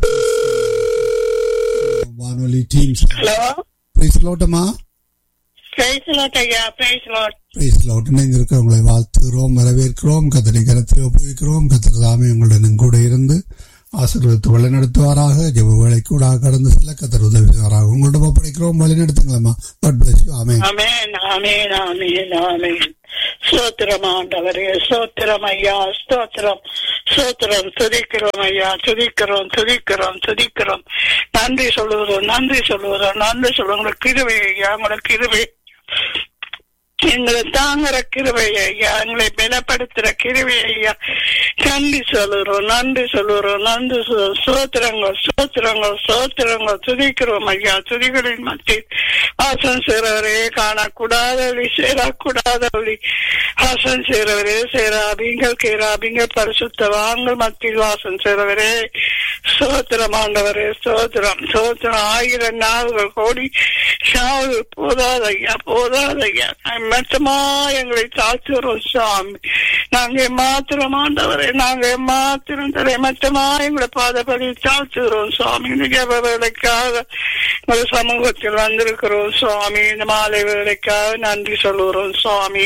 வானொலி டீம் ஹலோ பிரைஸ் லோட்டமா பிரைஸ் லாட் ஐயா பிரைஸ் லாட் பிரைஸ் லோட் இணைந்திருக்க உங்களை வாழ்த்துகிறோம் வரவேற்கிறோம் கத்தனை கரத்தில் ஒப்புவிக்கிறோம் கத்தர் தாமே உங்களுடன் கூட இருந்து ஆசீர்வதித்து வழிநடத்துவாராக ஜெப வேலை கூட கடந்து செல்ல கத்தர் உதவி செய்வாராக உங்கள்ட்ட ஒப்படைக்கிறோம் வழிநடத்துங்களம்மா God bless you. ஆமென் ஆமென் ஆமென் ஆமென் ஆமென் ஸ்தோத்திரம் ஆண்டவரே ஸ்தோத்திரம் ஐயா ஸ்தோத்திரம் ஸ்தோத்திரம் துதிக்கிறோம் ஐயா துதிக்கிறோம் துதிக்கிறோம் துதிக்கிறோம் நன்றி சொல்லுகிறோம் நன்றி சொல்லுகிறோம் நன்றி சொல்லுவோம் உங்களுக்கு கிருவை ஐயா உங்களுக்கு கிருவை எங்களை தாங்குற கிருவை ஐயா எங்களை பலப்படுத்துற கிருவை ஐயா நன்றி சொல்லுறோம் நன்றி சொல்லுறோம் நன்றி சொல்~ சோத்திரங்கள் சோத்திரங்கள் சோத்திரங்கள் துதிக்கிறோம் ஐயா துதிகளின் மத்தியில் ஆசன் சேரவரே காணக்கூடாத வழி சேரக்கூடாத வழி ஆசன் சேரவரே சேராபிங்கள் கேராபிங்கள் பரிசுத்தவாங்கள் மத்தியில் வாசன் சேரவரே சோத்திரம் ஆண்டவரே சோத்திரம் சோத்திரம் ஆயிரம் நாள்கள் கோடி சாவு போதாத ஐயா போதாத ஐயா மட்டமா எங்களை தாழ்த்துறோம் சாமி நாங்க மாத்திரம் ஆண்டவரே நாங்க மாத்திரம் தரை மட்டமா எங்களை பாதப்படி தாழ்த்துகிறோம் சுவாமி இந்த ஜப வேலைக்காக ஒரு சமூகத்தில் வந்திருக்கிறோம் சுவாமி இந்த மாலை வேலைக்காக நன்றி சொல்லுகிறோம் சுவாமி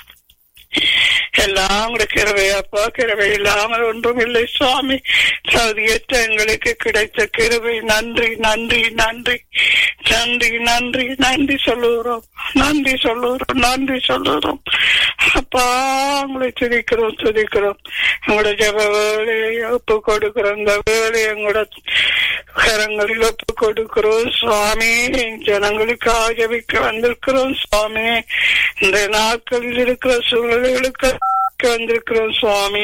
எல்லாம் கூட கிருபையப்பா கிருபை இல்லாமல் ஒன்றும் இல்லை சுவாமி தகுதியற்ற எங்களுக்கு கிடைத்த கிருபை நன்றி நன்றி நன்றி நன்றி நன்றி நன்றி சொல்லுகிறோம் நன்றி சொல்லுகிறோம் நன்றி சொல்லுகிறோம் அப்பா உங்களை துதிக்கிறோம் துதிக்கிறோம் உங்களோட ஜப வேலையை ஒப்பு கொடுக்கிறோம் இந்த வேலையை எங்களோட கரங்களில் ஒப்பு கொடுக்கிறோம் சுவாமி ஜனங்களுக்காக ஜபிக்க வந்திருக்கிறோம் சுவாமி இந்த நாட்களில் இருக்கிற சூழ்நிலைகளுக்கு வந்திருக்கிறோம் சுவாமி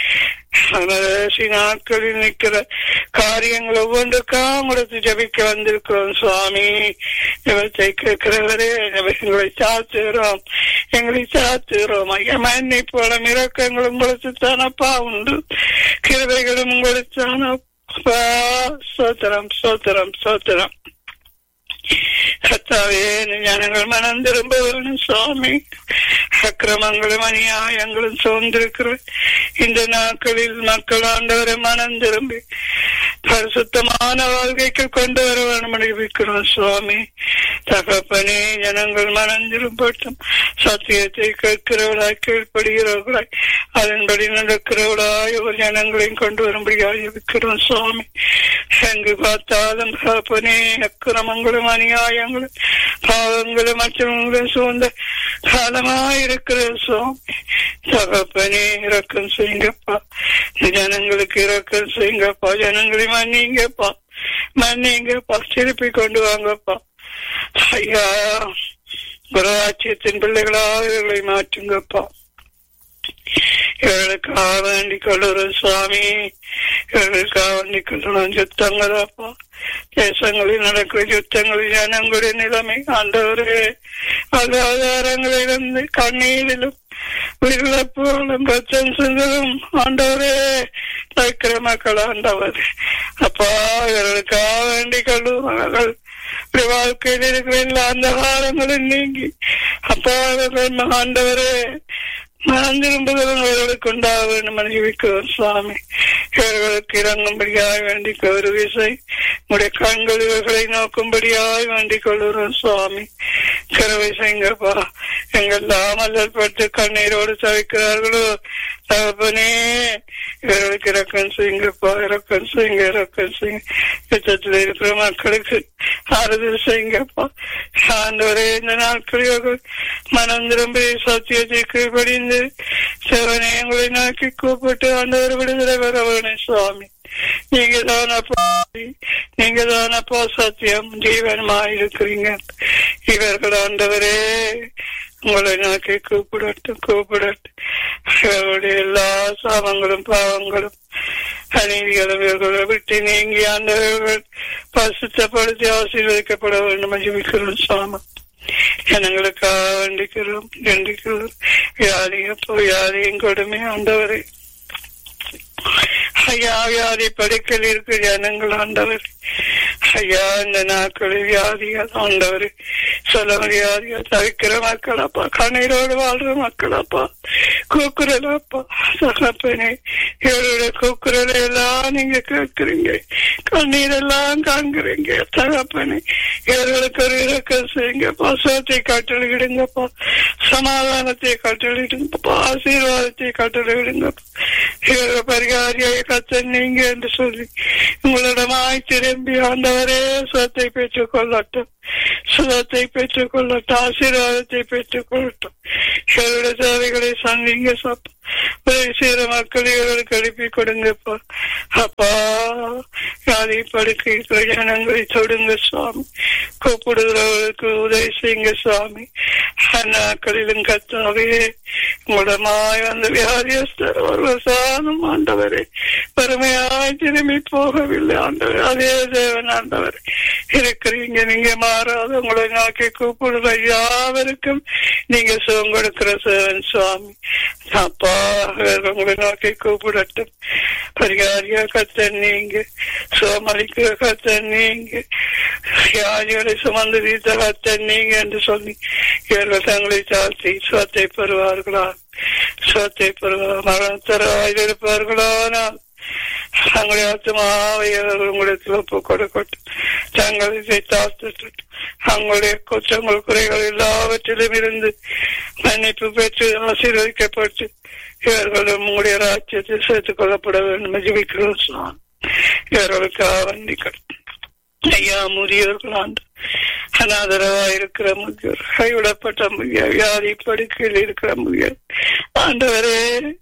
கடைசி நாட்களில் நிற்கிற காரியங்கள் ஒவ்வொன்றுக்கா உங்களுக்கு ஜபிக்க வந்திருக்கிறோம் சுவாமி இவற்றை கேட்கிறவரே எங்களை சாத்துகிறோம் எங்களை சாத்துகிறோம் ஐயா மண்ணை போல மிரக்கங்கள் உங்களுக்கு தானப்பா உண்டு கிருவைகளும் உங்களுக்கு தானப்பா சோத்திரம் சோத்திரம் சோத்திரம் கத்தாவே ஞானங்கள் மனம் திரும்ப வேணும் சுவாமி அக்கிரமங்களும் அநியாயங்களும் சோர்ந்திருக்கிற இந்த நாட்களில் மக்கள் ஆண்டவரை மனம் திரும்பி பரிசுத்தமான வாழ்க்கைக்கு கொண்டு வர வேணும் அறிவிக்கிறோம் சுவாமி தகப்பனே ஜனங்கள் மனம் திரும்பட்டும் சத்தியத்தை கேட்கிறவளாய் கீழ்ப்படுகிறவர்களாய் அதன்படி நடக்கிறவளாய் ஒரு ஜனங்களையும் கொண்டு வரும்படியாக இருக்கிறோம் சுவாமி எங்கு பார்த்தாலும் தகப்பனே அக்கிரமங்களும் அநியாயங்களும் பாவங்களும் மற்றவங்களும் சூழ்ந்த காலமாயிருக்கிற சுவாமி தகப்பனே இறக்கம் செய்யுங்கப்பா ஜனங்களுக்கு இறக்கம் செய்யுங்கப்பா ஜனங்களை மன்னிங்கப்பா மன்னிங்கப்பா திருப்பி கொண்டு வாங்கப்பா ஐயா குராட்சியத்தின் பிள்ளைகளாக இவர்களை மாற்றுங்கப்பா இவர்களுக்காக வேண்டிக் கொள்ளுறோம் சுவாமி இவர்களுக்காக வேண்டிக் கொள்ளுறோம் யுத்தங்களப்பா தேசங்களில் நடக்கிற யுத்தங்களில் ஜனங்களுடைய நிலைமை ஆண்டவரே ஆதாரங்களிலிருந்து கண்ணீரிலும் உயிரிழப்புகளும் ரத்தம் சிந்தலும் ஆண்டவரே வைக்கிற மக்கள் ஆண்டவர் அப்பா இவர்களுக்காக வேண்டிக் கொள்ளுவார்கள் வாழ்க்கையில் இருக்கிற எல்லா அந்த காலங்களும் நீங்கி அப்பா இவர்கள் ஆண்டவரே மனம் திரும்புதலும் இவர்களுக்கு உண்டாக வேண்டும் அறிவிக்கிறோம் சுவாமி இவர்களுக்கு இறங்கும்படியாக வேண்டிக் ஒரு விசை உடைய கண்கள் இவர்களை நோக்கும்படியாக வேண்டிக் கொள்கிறோம் சுவாமி கருவை செய்ங்கப்பா எங்கெல்லாம் அல்லற்பட்டு கண்ணீரோடு தவிக்கிறார்களோ தகப்பனே இவர்களுக்கு இறக்கம் செய்யுங்கப்பா இறக்கம் செய்யுங்க இறக்கம் செய்யுங்க யுத்தத்தில் இருக்கிற மக்களுக்கு ஆறுதல் செய்யுங்கப்பா ஆண்டவரே இந்த நாட்களில் மனம் திரும்பி சத்தியத்தை கீழ்படிந்து சிவனை எங்களை நோக்கி கூப்பிட்டு ஆண்டவர் விடுதலை பெற வேணும் சுவாமி நீங்க தானப்பா நீங்க தானப்பா சத்தியம் ஜீவனமா இருக்கிறீங்க இவர்கள் ஆண்டவரே உங்களை நோக்கி கூப்பிடட்டும் கூப்பிடட்டும் இவர்களுடைய எல்லா சாபங்களும் பாவங்களும் அநீதிகளும் இவர்களை விட்டு நீங்கி ஆண்டவர்கள் பசுத்தப்படுத்தி ஆசீர்வதிக்கப்பட வேண்டும் ஜீவிக்கிறோம் சாமம் ஜனங்களுக்காக வேண்டிக்கிறோம் வேண்டிக்கிறோம் வியாதியப்போ வியாதியும் கொடுமை ஆண்டவரே ஐயா வியாதி படுக்கையில் இருக்கிற ஜனங்கள் ஆண்டவர் ஐயா இந்த நாட்களில் வியாதிகள் ஆண்டவர் சொல்ல முடியாதிகள் தவிக்கிற மக்கள் அப்பா கண்ணீரோடு வாழ்ற மக்கள் அப்பா கூக்குரல் அப்பா சகப்பனே இவருடைய கூக்குரலை எல்லாம் நீங்க கேட்கிறீங்க கண்ணீர் எல்லாம் காண்கிறீங்க தகப்பனே இவர்களுக்கு ஒரு இறக்கம் செய்யுங்கப்பா சுகத்தை கட்டளையிடுங்கப்பா சமாதானத்தை கட்டளையிடுங்கப்பா ஆசீர்வாதத்தை கட்டளையிடுங்கப்பா இவர்கள் பரிகாரியை கத்த நீங்க என்று சொல்லி உங்களிடமாய் திரும்பி ஆண்டவரே சுகத்தை பெற்றுக் கொள்ளட்டும் சுகத்தை பெற்றுக் கொள்ளட்டும் ஆசீர்வாதத்தை பெற்றுக் கொள்ளட்டும் இவருடைய தேவைகளை சந்திங்க சாப்பா உதவி செய்கிற மக்கள் இவர்களுக்கு எழுப்பி கொடுங்கப்பா அப்பா வியாதி படுக்கை ஜனங்களை தொடுங்க சுவாமி கூப்பிடுகிறவர்களுக்கு உதவி செய்யுங்க சுவாமி நாட்களிலும் கத்தாவே உடமாய் வந்த வியாதியஸ்தர் ஒரு சாதம் ஆண்டவரே பெருமையாய் திரும்பி போகவில்லை ஆண்டவர் அதே தேவன் ஆண்டவர் இருக்கிறீங்க நீங்க மாறாத உங்களை நோக்கி கூப்பிடுற யாவருக்கும் நீங்க சுகம் கொடுக்கிற சேவன் சுவாமி அப்பா உங்களை நோக்கி கூப்பிடட்டும் பரிகாரியா கத்த நீங்க சுகமளிக்கிற கத்த நீங்க வியாதிகளை சுமந்து வீத்த கத்த நீங்க என்று சொல்லி இவர்கள் தங்களை தாழ்த்தி சுவத்தை பெறுவார்களா சுவத்தை பெறுவார் மரணத்தரவாயில் இருப்பார்களானால் தங்களுடைய ஆத்மாவை உங்களிடத்தில் ஒப்பு கொடுக்கட்டும் தங்களை தாழ்த்தட்டும் தங்களுடைய குற்றங்கள் குறைகள் எல்லாவற்றிலும் இருந்து மன்னிப்பு பெற்று ஆசீர்வதிக்கப்பட்டு இவர்களும் உங்களுடைய ராஜ்யத்தில் சேர்த்துக் கொள்ளப்பட வேண்டும் ஜெபிக்கிறோம் சுவாமி இவர்களுக்காக வந்திக்கிறோம் ஐயா முதியோர்கள் ஆண்டு அனாதரவா இருக்கிற முதியோர் கைவிடப்பட்ட முதியோர் வியாதி படுக்கையில் இருக்கிற முதியோர் ஆண்டவரே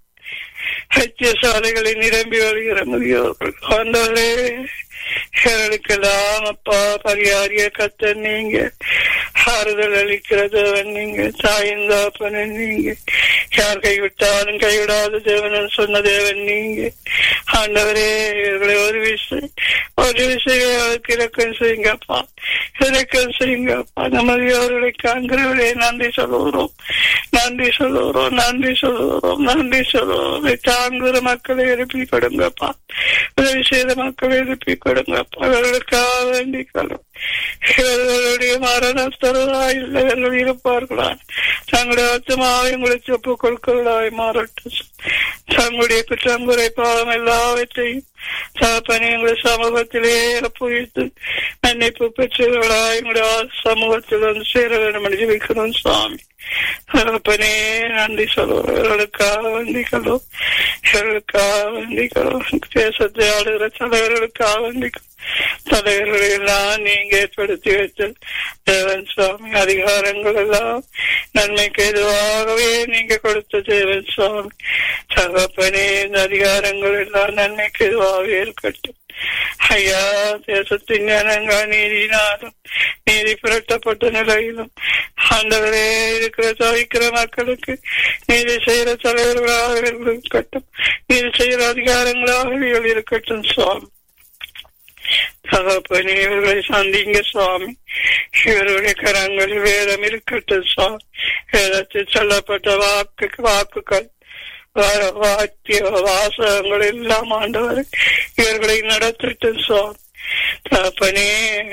சாலைகளை நிரம்பி வருகிற முதியோர்கள் ஆண்டவரே எங்களுக்கெல்லாம் அப்பா பரியாரிய கத்த நீங்க ஆறுதல் அளிக்கிறதவன் நீங்க தாயின் தாப்பனன் நீங்க யார் கைவிட்டாலும் கைவிடாத தேவன் சொன்ன தேவன் நீங்க ஆண்டவரே இவர்களை ஒரு விஷயம் ஒரு விஷயம் அவருக்கு இறக்கம் செய்யுங்கப்பா இறக்கம் செய்யுங்கப்பா நமது அவர்களை காண்கிறவர்களே நன்றி சொல்லுகிறோம் நன்றி சொல்லுகிறோம் நன்றி சொல்லுகிறோம் நன்றி சொல்லுகிறோம் தாங்குகிற மக்களை எழுப்பி கொடுங்கப்பா உதவி செய்த மக்களை எழுப்பி கொடுங்கப்பா அவர்களுக்காக வேண்டிக்கணும் இவர்களுடைய மரணஸ்தரா இல்லை இவர்கள் இருப்பார்களா தங்களுடைய ஆத்மாவை உங்களுக்கு ஒப்புக் கொடுக்கிறவர்களாய் மாறட்டும் தங்களுடைய குற்றங்குறை பாவம் எல்லாவற்றையும் தகப்பனை எங்களுடைய சமூகத்திலே ஒப்புவித்து மன்னிப்பு பெற்றவர்களாய் எங்களுடைய சமூகத்தில் வந்து சேர வேண்டும் என்று ஜெபிக்கிறோம் சுவாமி தகப்பனே நன்றி சொல்லுவர்களுக்காக வந்திக்கிறோம் இவர்களுக்காக வந்திக்கிறோம் தேசத்தை ஆளுகிற தலைவர்களுக்காக வந்திக்கிறோம் தலைவர்களை எல்லாம் நீங்க ஏற்படுத்தி வைத்த தேவன் சுவாமி அதிகாரங்கள் எல்லாம் நன்மைக்கு எதுவாகவே நீங்க கொடுத்த தேவன் சுவாமி தகப்பனே இந்த அதிகாரங்கள் எல்லாம் நன்மைக்கு எதுவாகவே இருக்கட்டும் ஐயா தேசத்தின் ஜனங்கள் நீதினாலும் நீதி புரட்டப்பட்ட நிலையிலும் ஆண்டவரே இருக்கிற தவிக்கிற மக்களுக்கு நீதி செய்யற தலைவர்களாக இருக்கட்டும் நீதி செய்யற அதிகாரங்களாக இவர்கள் இருக்கட்டும் சுவாமி தகப்பனே இவர்களை சந்திங்க சுவாமி இவருடைய கரங்களில் வேதம் இருக்கட்டும் சுவாமி வேதத்தில் சொல்லப்பட்ட வாக்கு வாக்குகள் வாத்திய வாசகங்கள் எல்லாம் ஆண்டவர் இவர்களை நடத்தட்டும் சுவாமி தகப்பனே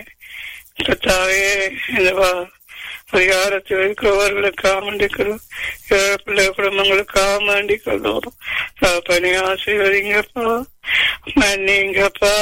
கத்தாவே இந்த அதிகாரத்தில் இருக்கிறவர்களுக்காக வேண்டிக்கிறோம் பிள்ளை குடும்பங்களுக்காக வேண்டிக்கிறோம் தகப்பனே ஆசீர்வதிங்கப்பா மன்னிங்கப்பா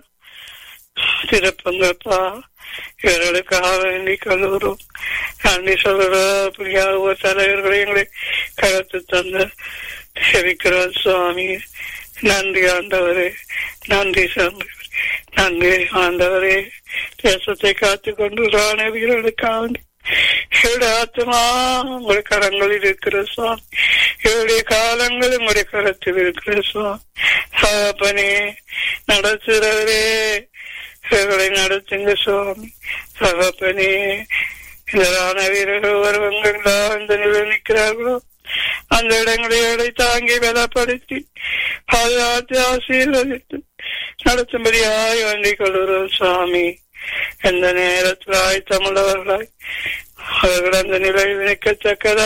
திருப்பங்கப்பா இவர்களுக்காக வேண்டி கல்லூரும் நன்றி சொல்ற பிரியாத தலைவர்களை எங்களை கருத்து தந்த செவிக்கிறோம் சுவாமி நன்றி ஆண்டவரே நன்றி சாமி நன்றி ஆண்டவரே தேசத்தை காத்து கொண்டு வீரர்களுக்காக என்னுடைய ஆத்மா உங்களுடைய கரங்களில் இருக்கிற சுவாமி என்னுடைய காலங்கள் உங்களுடைய கரத்தில் இருக்கிற சுவாமி சாப்பனே நடத்துகிறவரே இவர்களை நடத்துங்க சுவாமி சகப்பனே இதரான வீரர்கள் ஒருவங்களா அந்த நிலை நிற்கிறார்களோ அந்த இடங்களை தாங்கி பலப்படுத்தி பாதுகாத்து ஆசீர்வதித்து நடத்தும்படியாய் வேண்டிக் கொள்கிறோம் சுவாமி எந்த நேரத்தில் ஆயத்தமுள்ளவர்களாய் அவர்கள் அந்த நிலையில் நிற்கத்தக்கதாய்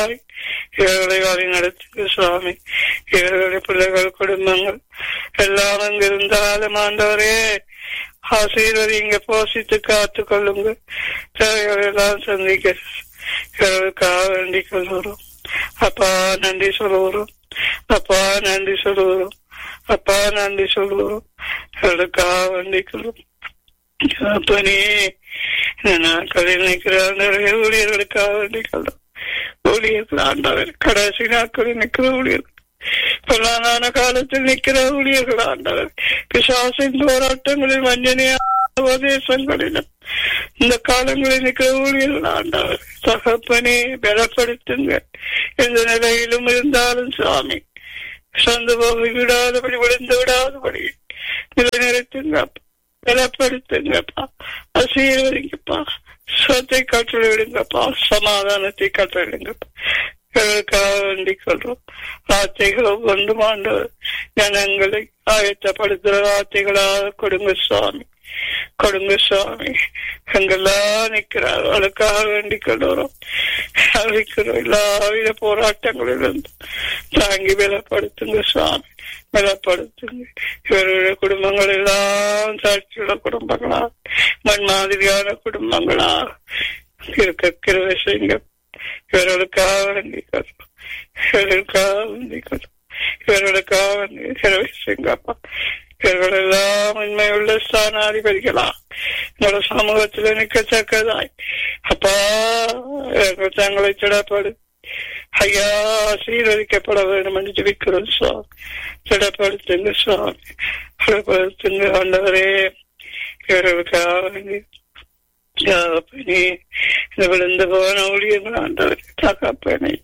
இவர்களை வழி நடத்துங்க சுவாமி இவர்களுடைய பிள்ளைகள் குடும்பங்கள் எல்லாம் அங்கு இருந்தாலும் ஆண்டவரே ஆசீர்வதிங்க போஷித்து காத்து கொள்ளுங்க தேவைகளை எல்லாம் சந்திக்க இவர்களுக்காக வேண்டிக் கொள்கிறோம் அப்பா நன்றி சொல்லுகிறோம் அப்பா நன்றி சொல்லுகிறோம் அப்பா நன்றி சொல்லுகிறோம் இவர்களுக்காக வேண்டிக் கொள்ளும் அப்பனே இந்த நாட்களில் நிற்கிற நிறைய ஊழியர்களுக்காக வேண்டிக் கொள்ளும் ஊழியர்கள் ஆண்டவர் கடைசி நாட்களில் நிற்கிற ஊழியர்கள் பொருளாதார காலத்தில் நிற்கிற ஊழியர்கள் ஆண்டவர் பிசாசின் போராட்டங்களில் வஞ்சனையா உபதேசங்களிலும் இந்த காலங்களில் நிற்கிற ஊழியர்கள் ஆண்டவர் தகப்பனே பலப்படுத்துங்க எந்த நிலையிலும் இருந்தாலும் சுவாமி சொந்த போகி விடாதபடி விழுந்து விடாதபடி நிலைநிறுத்துங்க பலப்படுத்துங்கப்பா ஆசீர்வதிங்கப்பா சொத்தை கட்டளை விடுங்கப்பா சமாதானத்தை கட்டளை விடுங்கப்பா எங்களுக்காக வேண்டிக் கொள்றோம் வார்த்தைகள் ஒவ்வொன்றும் ஆண்டவர் ஜனங்களை ஆயத்தப்படுத்துகிற வார்த்தைகளாக கொடுங்க சுவாமி கொடுங்க சுவாமி எங்கெல்லாம் நிற்கிறார் அவளுக்காக வேண்டிக் கொள்கிறோம் அழைக்கிறோம் எல்லாவித போராட்டங்களிலிருந்து தாங்கி பலப்படுத்துங்க சுவாமி பலப்படுத்துங்க இவருடைய குடும்பங்கள் எல்லாம் சாட்சியுள்ள குடும்பங்களா மண் மாதிரியான குடும்பங்களா இருக்க கிருவை செய்யுங்க இவர்களுக்காக வேண்டிக் கொள்றோம் இவர்களுக்காக வேண்டிக் கொள்றோம் இவர்களுக்காக வேண்டி கிருவை செய்யுங்கப்பா இவர்களெல்லாம் உண்மையுள்ள ஸ்தானாதிபதிகளா உங்களோட சமூகத்தில் நிற்கத்தக்கதாய் அப்பா இவர்கள் தங்களை திடப்படு ஐயா சீரழிக்கப்பட வேண்டும் என்று ஜபிக்கிறோம் சுவாமி திடப்படுத்துங்க சுவாமி திடப்படுத்துங்க ஆண்டவரே இவர்களுக்காக தகப்பனே இந்த விழுந்து போன ஊழியர்கள் ஆண்டவரே தகப்பனை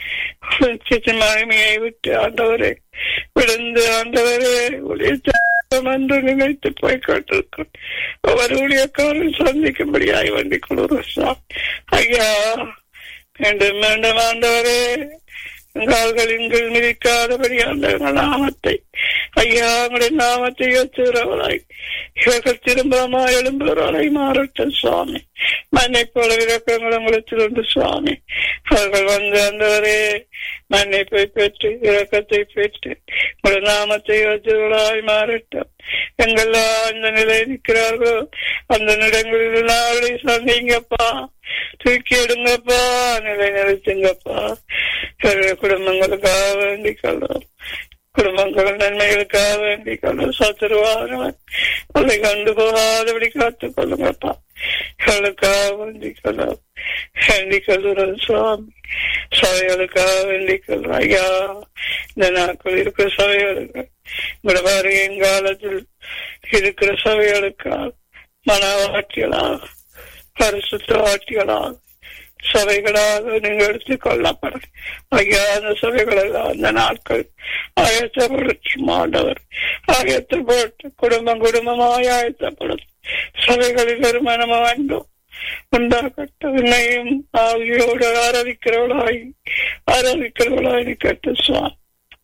மகிமையை விட்டு ஆண்டவரே விழுந்து ஆண்டவரே ஊழியத்தை என்று நினைத்து போய் கொண்டிருக்கும் ஒவ்வொரு ஊழியக்காரன் சந்திக்கும்படியாய் வேண்டிக் கொள்கிறோம் ஐயா மீண்டும் மீண்டும் ஆண்டவரே கால்களின் கீழ் மிதிக்காதபடி அந்த நாமத்தை ஐயா உங்களுடைய நாமத்தை ஏற்றுகிறவராய் இவர்கள் திரும்பமா எழும்புகிறவரை மாறட்டும் சுவாமி மண்ணை போல இறக்கங்கள் உங்களுக்கு உண்டு சுவாமி அவர்கள் வந்து அந்தவரே மன்னிப்பை பெற்று இறக்கத்தை பெற்று உங்களுடைய நாமத்தை ஏற்றுகிறவராய் மாறட்டும் எங்கெல்லாம் அந்த நிலை நிற்கிறார்களோ அந்த நிலங்களில் நாளை சந்திங்கப்பா தூக்கி எடுங்கப்பா நிலை நிறுத்துங்கப்பா குடும்பங்களுக்காக வேண்டிக் கொள்றோம் குடும்பங்கள் நன்மைகளுக்காக வேண்டிக் கொள்ளும் சத்துருவானவன் அதை கண்டு போகாதபடி காத்துக் கொள்ளுங்கப்பா எங்களுக்காக வேண்டிக் கொள்ளும் வேண்டிக் கொள்ளுறோம் சுவாமி சபைகளுக்காக வேண்டிக் கொள்றோம் ஐயா இந்த நாட்கள் இருக்கிற சபைகளுக்கு உங்களோட வருகையின் காலத்தில் இருக்கிற சபைகளுக்காக மனவாட்டிகளாக பரிசுத்த வாட்டிகளாக சபைகளாக நீங்க எடுத்துக் கொள்ளப்படும் ஐயா அந்த சபைகளை அந்த நாட்கள் ஆயத்தப்படுத்தும் ஆண்டவர் ஆயத்தப்பட்டு குடும்பம் குடும்பமாய் ஆயத்தப்படும் சபைகளில் ஒரு மனம வேண்டும் உண்டாகட்டும் என்னையும் ஆகியோடு ஆராதிக்கிறவளாய் ஆராதிக்கிறவளாய் கட்டு சுவாமி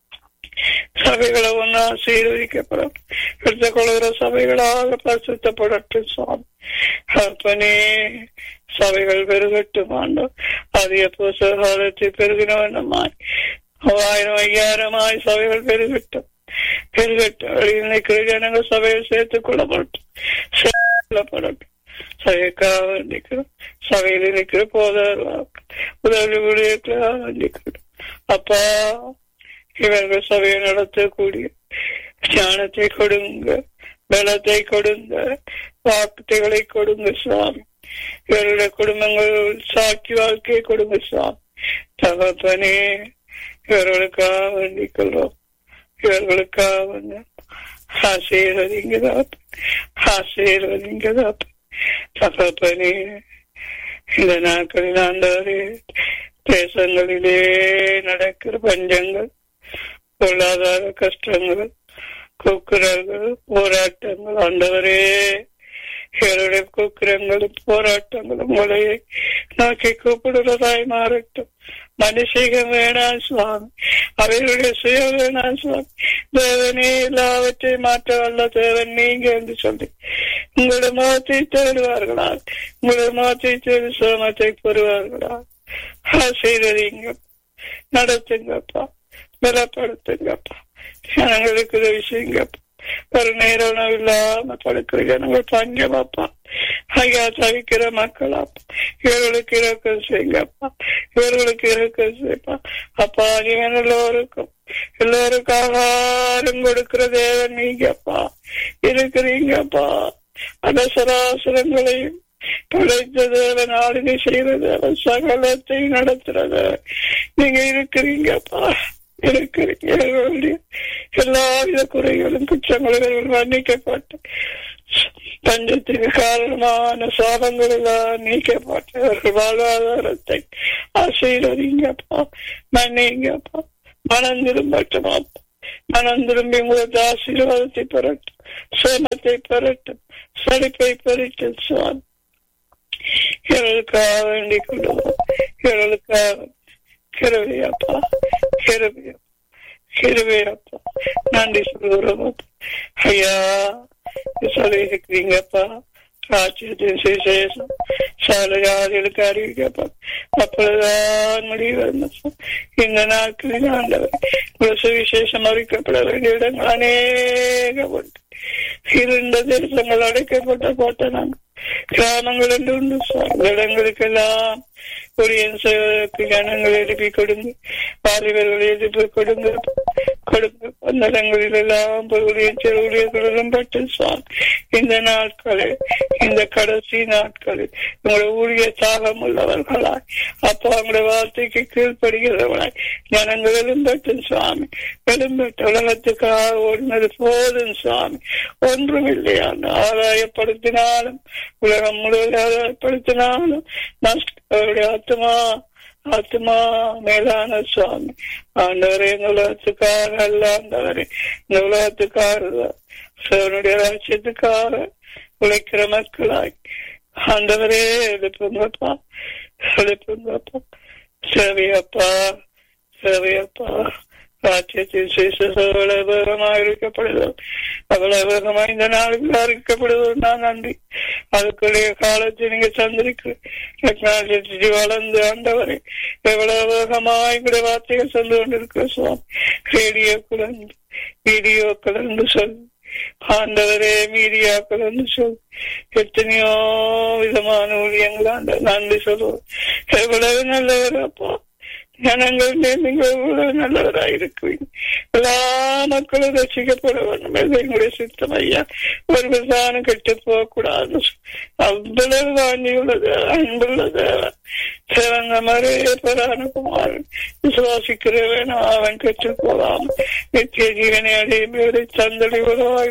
சபைகளை ஒன்னா சீர்வதிக்கப்படும் எடுத்துக் கொள்கிற சபைகளாக பிரசுத்தப்படட்டும் சுவாமி அப்பனே சபைகள் பெருகட்டும் ஆண்டோம் அதிக புச காலத்தில் பெருகின வண்ணமாய் ஆயிரம் ஐயாயிரமாய் சபைகள் பெருகட்டும் பெருகட்டும் நிற்கிற ஜனங்கள் சபையில் சேர்த்துக் கொள்ளப்படட்டும் கொள்ளப்படட்டும் சபைக்காக வேண்டிக்கிறோம் சபையில் இருக்கிற போதார் உதவி ஊழியர்களாக வேண்டிக்கிறோம் அப்பா இவர்கள் சபையை நடத்தக்கூடிய ஞானத்தை கொடுங்க பலத்தை கொடுங்க வாக்குத்தைகளை கொடுங்க சுவாமி இவருடைய குடும்பங்கள் சாட்சி வாழ்க்கையை கொடுங்க சுவாமி தகப்பனே இவர்களுக்காக வேண்டிக் கொள்வோம் இவர்களுக்காக வந்து ஆசீர்வதிங்கதான் ஆசீர்வதிங்கதான் தகப்பனே இந்த நாட்களில் ஆண்டவரே தேசங்களிலே நடக்கிற பஞ்சங்கள் பொருளாதார கஷ்டங்கள் கூக்குரல்கள் போராட்டங்கள் ஆண்டவரே இவருடைய கூக்குரங்களும் போராட்டங்களும் உங்களையே நோக்கி கூப்பிடுவதாய் மாறட்டும் மனுஷிகம் வேணாம் சுவாமி அவர்களுடைய சுய வேணாம் சுவாமி தேவனே எல்லாவற்றையும் மாற்ற வல்ல தேவன் நீங்க என்று சொல்லி உங்களுடைய முகத்தை தேடுவார்களா உங்களுடைய முகத்தை தேடி சோமத்தை பெறுவார்களா ஆசீர்வதிங்க நடத்துங்கப்பா பலப்படுத்துங்கப்பா ஜனங்களுக்கு உதவி செய்யுங்கப்பா ஒரு நேரம் உணவு இல்லாம படுக்கிற ஜனங்கள் தங்கமாப்பா ஐயா தவிக்கிற மக்களாப்பா இவர்களுக்கு இறக்கம் செய்யுங்கப்பா இவர்களுக்கு இறக்கம் செய்யப்பா அப்பா நீங்க எல்லோருக்கும் எல்லோருக்கும் ஆகாரம் கொடுக்கிற தேவன் நீங்கப்பா இருக்கிறீங்கப்பா அனசராசரங்களையும் படைத்த தேவன் ஆளுகை செய்கிற தேவன் சகலத்தை நடத்துறது நீங்க இருக்கிறீங்கப்பா இருக்கிறீங்க எங்களுடைய எல்லாவித குறைகளும் குற்றங்களும் மன்னிக்கப்பட்டு பஞ்சத்துக்கு காரணமான சாபங்கள் எல்லாம் நீக்கப்பட்டு அவர்கள் வாழ்வாதாரத்தை ஆசீர்வதிங்கப்பா மன்னிங்கப்பா மனம் திரும்பட்டுமாப்பா மனம் திரும்பி உங்களுக்கு ஆசீர்வாதத்தை பெறட்டும் சேமத்தை பெறட்டும் செழிப்பை பெறட்டும் சுவாமி எங்களுக்காக வேண்டிக் கொள்ளுவோம் எங்களுக்காக கிருவையப்பா கிருவையப்பா கிருவையப்பா நன்றி சொல்லுறோம் ஐயா சொல்லி இருக்கிறீங்கப்பா ராஜ்யத்தின் சுவிசேஷம் சாலையாதிகளுக்கு அறிவிக்கப்பா அப்பொழுதுதான் முடிவு இந்த நாட்களில் ஆண்டவர் ஒரு சுவிசேஷம் அறிவிக்கப்பட வேண்டிய இடங்கள் அநேக உண்டு இருண்ட தேசங்கள் அடைக்கப்பட்ட போட்ட நாங்கள் கிராமங்கள் என்று உண்டு அந்த இடங்களுக்கெல்லாம் ஒரு ஜனங்கள் எழுப்பி கொடுங்க வாலிபர்கள் எழுப்பி கொடுங்க கொடுங்க அந்த இடங்களில் எல்லாம் ஊழியர் ஊழியர்களும் பட்டு சுவாமி இந்த நாட்களில் இந்த கடைசி நாட்களில் உங்களுடைய ஊழிய தாகம் உள்ளவர்களாய் அப்போ அவங்களுடைய வார்த்தைக்கு கீழ்ப்படுகிறவர்களாய் ஜனங்கள் எழும்பட்டு சுவாமி எழும்பட்டு உலகத்துக்காக ஓடினது போதும் சுவாமி ஒன்றும் இல்லையான ஆதாயப்படுத்தினாலும் உலகம் முழுவதும் ஆதாயப்படுத்தினாலும் அவருடைய ஆத்மா ஆத்மா மேலான சுவாமி ஆண்டவரே இந்த உலகத்துக்காக அல்ல ஆண்டவரே இந்த உலகத்துக்காக சிவனுடைய ராட்சியத்துக்காக உழைக்கிற மக்களாய் ஆண்டவரே எழுப்புங்கப்பா எழுப்புங்கப்பா சேவையப்பா சேவையப்பா ராஜ்யத்தின் சேஷம் அவ்வளவு வேகமாக இருக்கப்படுதோ அவ்வளவு வேகமாக இந்த நாளுக்கு அறிக்கப்படுவது நான் நன்றி அதுக்குரிய காலத்தை நீங்க சந்திருக்கிறேன் டெக்னாலஜி வளர்ந்து ஆண்டவரை எவ்வளவு வேகமாக எங்களுடைய வார்த்தைகள் சொல்லி கொண்டிருக்கிற சுவாமி ரேடியோ குழந்து வீடியோ கலந்து சொல்லி ஆண்டவரே மீடியாக்கள் என்று சொல் எத்தனையோ விதமான ஊழியங்கள் ஆண்ட நன்றி சொல்லுவோம் எவ்வளவு நல்லவர் அப்பா ஜனங்கள் நீங்கள் எவ்வளவு நல்லவராக இருக்கிறீங்க எல்லா மக்களும் ரசிக்கப்பட வேண்டும் எங்களுடைய சித்தம் ஐயா ஒரு விசாரணை கெட்டு போகக்கூடாது அவ்வளவு வாங்கி உள்ளது அன்புள்ளது சிறந்த மாதிரியே பரானுகுமாரன் விசுவாசிக்கிறவன் அவன் கெட்டு போகாம நித்திய ஜீவனை அடையும்போது சந்தடி உறவாய்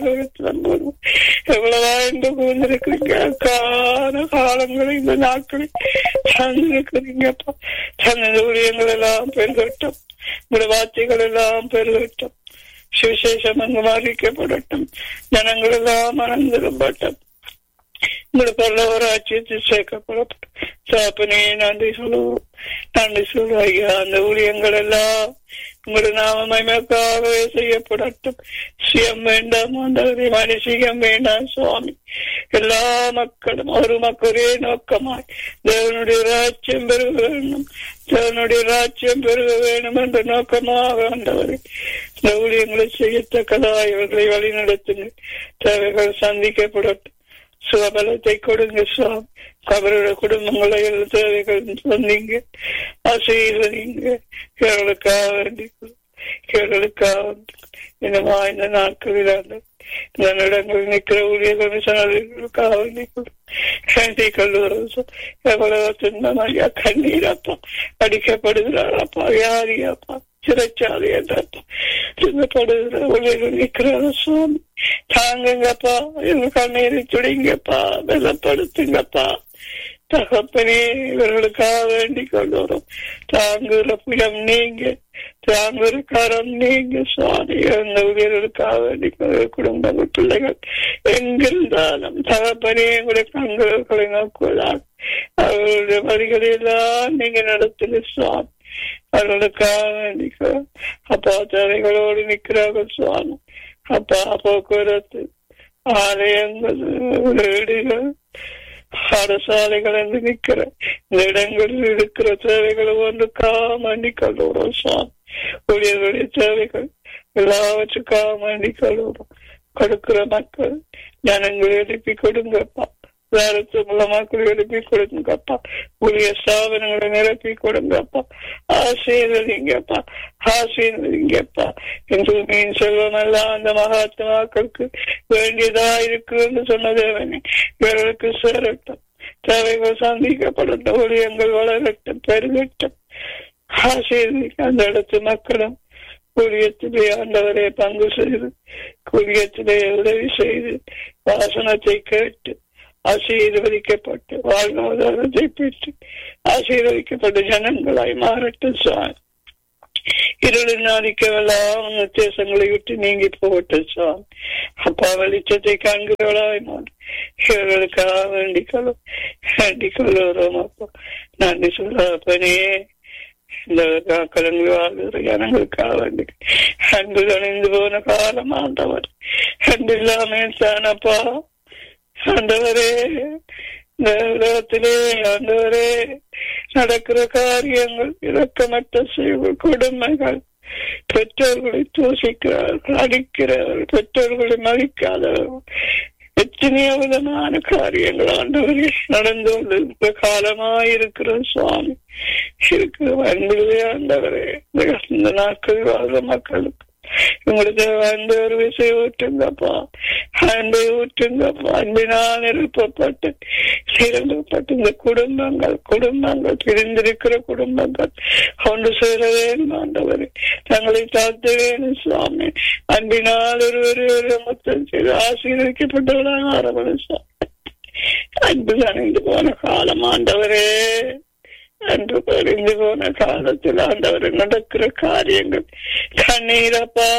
எவ்வளவா என்று கூர்ந்திருக்கிறீங்க கால காலங்களை இந்த நாட்களில் சந்திருக்கிறீங்கப்பா சந்த ஊழியங்கள் எல்லாம் பெருகட்டும் உங்களுடைய வார்த்தைகள் எல்லாம் பெருகட்டும் சுவிசேஷம் அங்கு மாறிக்கப்படட்டும் ஜனங்கள் எல்லாம் மனம் திரும்பட்டும் உங்களுக்கு ஒரு ஆட்சியத்தில் சேர்க்கப்படட்டும் சாப்பனே நன்றி சொல்லுவோம் நன்றி சொல்லுவோம் ஐயா அந்த ஊழியங்கள் எல்லாம் உங்களுடைய நாம மயமக்காகவே செய்யப்படட்டும் சுயம் வேண்டாம் ஆண்டவரே மனுஷியம் வேண்டாம் சுவாமி எல்லா மக்களும் ஒரு மக்களே நோக்கமாய் தேவனுடைய ராஜ்யம் பெருக வேண்டும் தேவனுடைய ராஜ்யம் பெருக வேண்டும் என்ற நோக்கமாக ஆண்டவரே இந்த ஊழியங்களை செய்யத்தக்கதாய் இவர்களை வழிநடத்துங்க தேவைகள் சந்திக்கப்படட்டும் சுகபலத்தை கொடுங்க சுவாமி அவரோட குடும்பங்களை தேவைகள் சொன்னீங்க ஆசீர்வதிங்க இவர்களுக்காக வேண்டிக் இவர்களுக்காக இந்த இந்த நாட்களில் இந்த இடங்கள் நிற்கிற ஊழியர்கள் சனர்களுக்காக வேண்டிக் கொள்ளுகிறோம் எவ்வளவு துன்பம் ஐயா கண்ணீரப்பா அடிக்கப்படுகிறாரப்பா யாரியாப்பா சிறைச்சாலை என்றப்பா சின்னப்படுகிற ஊழியர்கள் நிற்கிறார சுவாமி தாங்குங்கப்பா எங்க கண்ணீரை துடிங்கப்பா வெள்ளப்படுத்துங்கப்பா தகப்பனே இவர்களுக்காக வேண்டிக் கொள்ளுறோம் தாங்குகிற புயம் நீங்க தாங்குகிற கரம் நீங்க சுவாமி அந்த ஊழியர்களுக்காக வேண்டிக் குடும்பங்கள் பிள்ளைகள் எங்கிருந்தாலும் தகப்பனே எங்களுடைய கண்களை நோக்குவதாக அவர்களுடைய வரிகளை எல்லாம் நீங்க நடத்துங்க சுவாமி அவர்களுக்காக வேண்டிக்க அப்பா தேவைகளோடு நிற்கிறார்கள் சுவாமி அப்பா போக்குவரத்து ஆலயங்கள் வீடுகள் பாடசாலைகள் என்று நிற்கிற இந்த இடங்களில் இருக்கிற தேவைகளை ஒன்றுக்காக மண்டிக் கொள்ளுறோம் சுவாமி ஊழியர்களுடைய தேவைகள் எல்லாவற்றுக்காக மண்டிக் கொள்ளுறோம் கொடுக்கிற மக்கள் ஜனங்களை எழுப்பி கொடுங்கப்பா வேறத்து மூலமாக்கள் எழுப்பி கொடுங்கப்பா ஊழிய ஸ்தாபனங்களை நிரப்பி கொடுங்கப்பா ஆசீர்வதிங்கப்பா ஆசீர்வதிங்கப்பா என்று மீன் செல்வம் எல்லாம் அந்த மகாத்மாக்களுக்கு வேண்டியதா இருக்கு என்று சொன்னதேவனே இவர்களுக்கு சேரட்டும் தேவைகள் சந்திக்கப்படட்டும் ஊழியங்கள் வளரட்டும் பெருகட்டும் ஆசீர்வதிக்க அந்த இடத்து மக்களும் ஊழியத்திலே ஆண்டவரை பங்கு செய்து ஊழியத்திலே உதவி செய்து வாசனத்தை கேட்டு ஆசீர்வதிக்கப்பட்டு வாழ்வாதாரத்தை பெற்று ஆசீர்வதிக்கப்பட்ட ஜனங்களாய் மாறட்டும் சுவாமி இருளின் ஆதிக்கமெல்லாம் வித்தியாசங்களை விட்டு நீங்கி போகட்டும் சுவாமி அப்பா வெளிச்சத்தை காண்கிறவளாய் மாறும் இவர்களுக்காக வேண்டிக்கொள்ளும் வேண்டிக்கொள்ளுறோம் அப்பா நன்றி சொல்றப்பனே இந்த கலங்கு வாழ்கிற ஜனங்களுக்காக வேண்டி அன்பு கணிந்து போன காலம் ஆண்டவர் அன்பு இல்லாமே தானப்பா ஆண்டவரே இந்த உலகத்திலே ஆண்டவரே நடக்கிற காரியங்கள் இரக்கமற்ற செய்வ கொடுமைகள் பெற்றோர்களை தூசிக்கிறார்கள் அடிக்கிறார்கள் பெற்றோர்களை மதிக்காதவர்கள் எத்தனையோ விதமான காரியங்கள் ஆண்டவரே நடந்து கொண்டிருக்கிற காலமாயிருக்கிற சுவாமி இருக்கிற அன்பிலே ஆண்டவரே இந்த நாட்கள் வாழ்ற மக்களுக்கு உங்களுக்கு அன்பு ஒரு விசை ஊற்றுங்கப்பா அன்பை ஊற்றுங்கப்பா அன்பினால் நிரப்பப்பட்டு நிரப்பப்பட்டு இந்த குடும்பங்கள் குடும்பங்கள் பிரிந்திருக்கிற குடும்பங்கள் கொண்டு சேர வேணும் ஆண்டவரே தங்களை தாழ்த்த வேணும் சுவாமி அன்பினால் ஒருவர் ஒரு மொத்தம் செய்து ஆசீர்வதிக்கப்பட்டவர்களாக ஆரம்பம் சுவாமி அன்பு அணிந்து போன காலம் ஆண்டவரே அன்று பறிந்து போன காலத்தில் ஆண்டவர் நடக்கிற காரியங்கள் கண்ணீரப்பா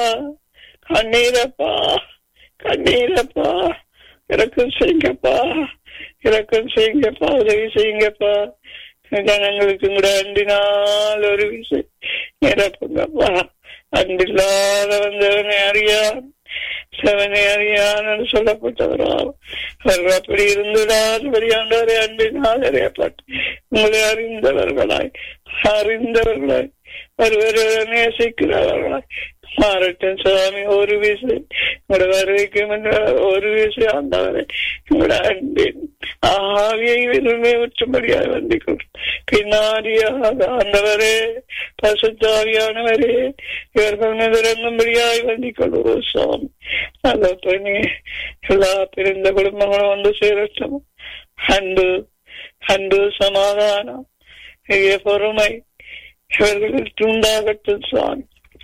கண்ணீரப்பா கண்ணீரப்பா இறக்கம் செய்யுங்கப்பா இறக்கம் செய்யுங்கப்பா உதவி செய்யுங்கப்பா ஜனங்களுக்கு கூட அன்பினால் ஒரு விசை நிரப்புங்கப்பா அன்பில்லாத வந்தவனை அறியான் செவனை அறியான் சொல்லப்பட்டவராகும் அவர்கள் அப்படி இருந்துடாதபடி ஆண்டவரை அன்பினால் அறியப்பட்டு உங்களை அறிந்தவர்களாய் அறிந்தவர்களாய் ஒருவர் நேசிக்கிறவர்களாய் மாறட்டும் சுவாமி ஒரு விசை உங்களோட வருகைக்கும் ஒரு விசை ஆண்டவரை உங்களோட அன்பின் ஆவியை விரும்பி உற்றும்படியாக வந்திக்கொள் பின்னாடியாக ஆண்டவரே பசுத்தாவியானவரே இவர்கள் நிறங்கும்படியாய் வந்திக் கொள்வோம் சுவாமி நல்ல பணி எல்லா பிறந்த குடும்பங்களும் வந்து சேரட்டும் அன்பு அன்பு சமாதானம் பொறுமை இவர்களுக்கு உண்டாகட்டும் சுவாமி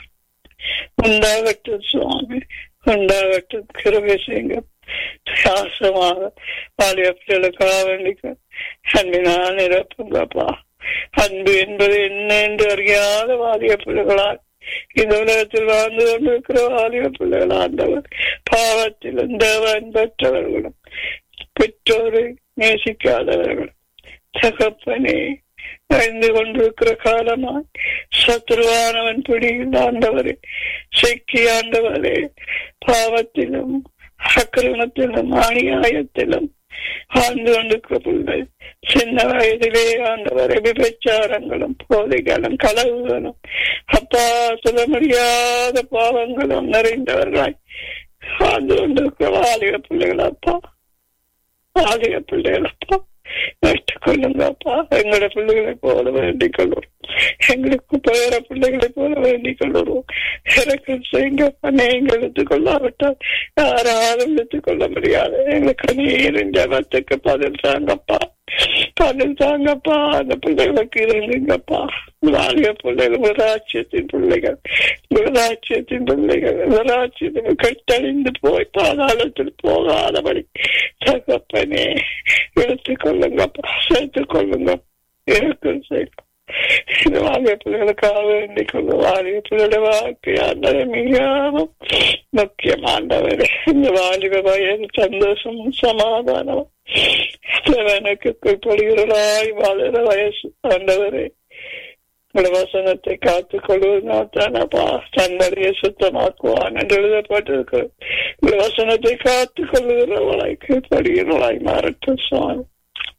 உண்டாகட்டும் சுவாமி உண்டாகட்டும் கிருபை செய்யுங்க பிரயாசமாக வாலிய பிள்ளைகளுக்காக வேண்டிக்க அன்பினால் நிரப்புங்கப்பா அன்பு என்பது என்ன என்று அறியாத வாலிய பிள்ளைகளால் இந்த உலகத்தில் வாழ்ந்து கொண்டிருக்கிற வாலிய பிள்ளைகள் ஆண்டவர் பாவத்திலும் தேவன் பெற்றவர்களும் பெற்றோரை நேசிக்காதவர்களும் தகப்பனே வாழ்ந்து கொண்டிருக்கிற காலமாய் சத்ருவானவன் பிடியில் ஆண்டவரே சிக்கி ஆண்டவரே பாவத்திலும் அக்கிரமத்திலும் அநியாயத்திலும் ஆண்டு கொண்டிருக்கிற பிள்ளை சின்ன வயதிலே ஆண்டவரை விபச்சாரங்களும் போதைகளும் களவுகளும் அப்பா சொல்ல முடியாத பாவங்களும் நிறைந்தவர்களாய் ஆண்டு கொண்டிருக்கிற வாலிக பிள்ளைகள் அப்பா வாலிக பிள்ளைகள் அப்பா கொள்ளுங்கப்பா எங்களோட பிள்ளைகளை போல வேண்டிக் கொள்வோம் எங்களுக்கு பேர பிள்ளைகளை போல வேண்டிக் கொள்வோம் எனக்கு செய்யுங்கப்பா நீங்கள் எடுத்துக் கொள்ளாவிட்டால் யாராலும் எடுத்துக் கொள்ள முடியாது எங்களுக்கு நீரின் ஜபத்துக்கு பதில் தாங்கப்பா பதில் தாங்கப்பா அந்த பிள்ளைகளுக்கு இருந்துங்கப்பா வாலிய பிள்ளைகள் ராட்சியத்தின் பிள்ளைகள் ராட்சியத்தின் பிள்ளைகள் ராட்சியத்தில் கட்டழிந்து போய் பாதாளத்தில் போகாதபடி தகப்பனே எடுத்துக் கொள்ளுங்கப்பா சேர்த்துக் கொள்ளுங்க இருக்கும் செய்யும் இந்த வாலிய பிள்ளைகளுக்காக வேண்டிக் கொள்ள வாலிய பிள்ளையோட வாழ்க்கையாண்டவரை மிகவும் முக்கியமாண்டவர் இந்த வாலிப வயது சந்தோஷம் சமாதானம் தேவனுக்கு கீழ்ப்படுகிறவர்களாய் வாழற வயசு ஆண்டவரே உங்களோட வசனத்தை காத்துக் கொள்வதனால்தானப்பா தன்னுடைய சுத்தமாக்குவான் என்று எழுதப்பட்டிருக்கிறது உங்களோட வசனத்தை காத்துக் கொள்ளுகிறவளாய் கீழ்ப்படுகிறவளாய் மாறட்டும் சுவாமி